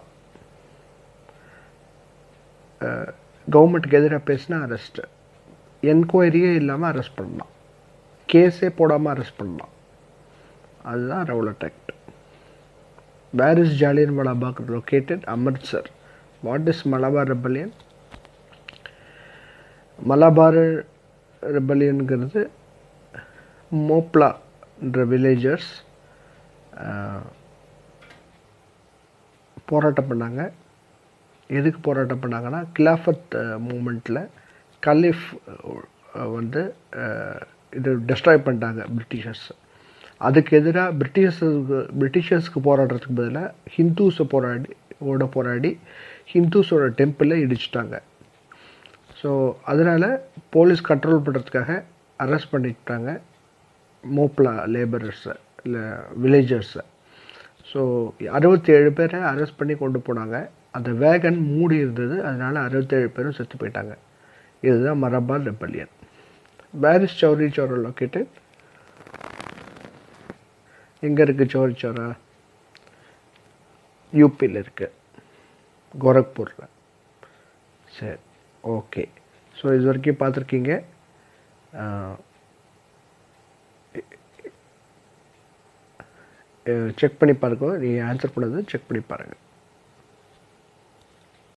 கவர்மெண்ட்டுக்கு எதிராக பேசினா அரெஸ்ட் என்கொயரியே இல்லாமல் அரெஸ்ட் பண்ணலாம் கேஸே போடாமல் அரெஸ்ட் பண்ணலாம் அதுதான் Rowlatt act where is Jallianwala வாலாபாக் located Amritsar what is Malabar rebellion Malabar ரெபல்லியனுங்கிறது மோப்லான்ற வில்லேஜர்ஸ் போராட்டம் பண்ணாங்க எதுக்கு போராட்டம் பண்ணாங்கன்னா கிலாஃபத் மூமெண்ட்டில் கலீஃப் அஹ், வந்து அஹ், இது டெஸ்ட்ராய் பண்ணிட்டாங்க பிரிட்டிஷர்ஸ் அதுக்கு எதிராக பிரிட்டிஷர்ஸுக்கு பிரிட்டிஷர்ஸ்க்கு போராடுறதுக்கு பதிலாக ஹிந்துஸை போராடி ஓட போராடி ஹிந்துஸோட டெம்பிளை இடிச்சிட்டாங்க ஸோ அதனால் போலீஸ் கண்ட்ரோல் பண்ணுறதுக்காக அரெஸ்ட் பண்ணிட்டாங்க மோப்லா லேபரர்ஸை இல்லை வில்லேஜர்ஸை ஸோ அறுபத்தி ஏழு பேரை அரெஸ்ட் பண்ணி கொண்டு போனாங்க அந்த வேகன் மூடி இருந்தது அதனால் அறுபத்தேழு பேரும் செத்து போயிட்டாங்க இதுதான் மரபார் ரெப்பல்லியன் பேரிஸ் சௌரி சௌரா லொக்கேட்டட் எங்கே இருக்குது சௌரி சௌரா யூபியில் இருக்கு கோரக்பூரில் சரி ஓகே ஸோ இது வரைக்கும் பார்த்துருக்கீங்க செக் பண்ணி பாருங்க நீங்கள் ஆன்சர் பண்ணது செக் பண்ணி பாருங்கள்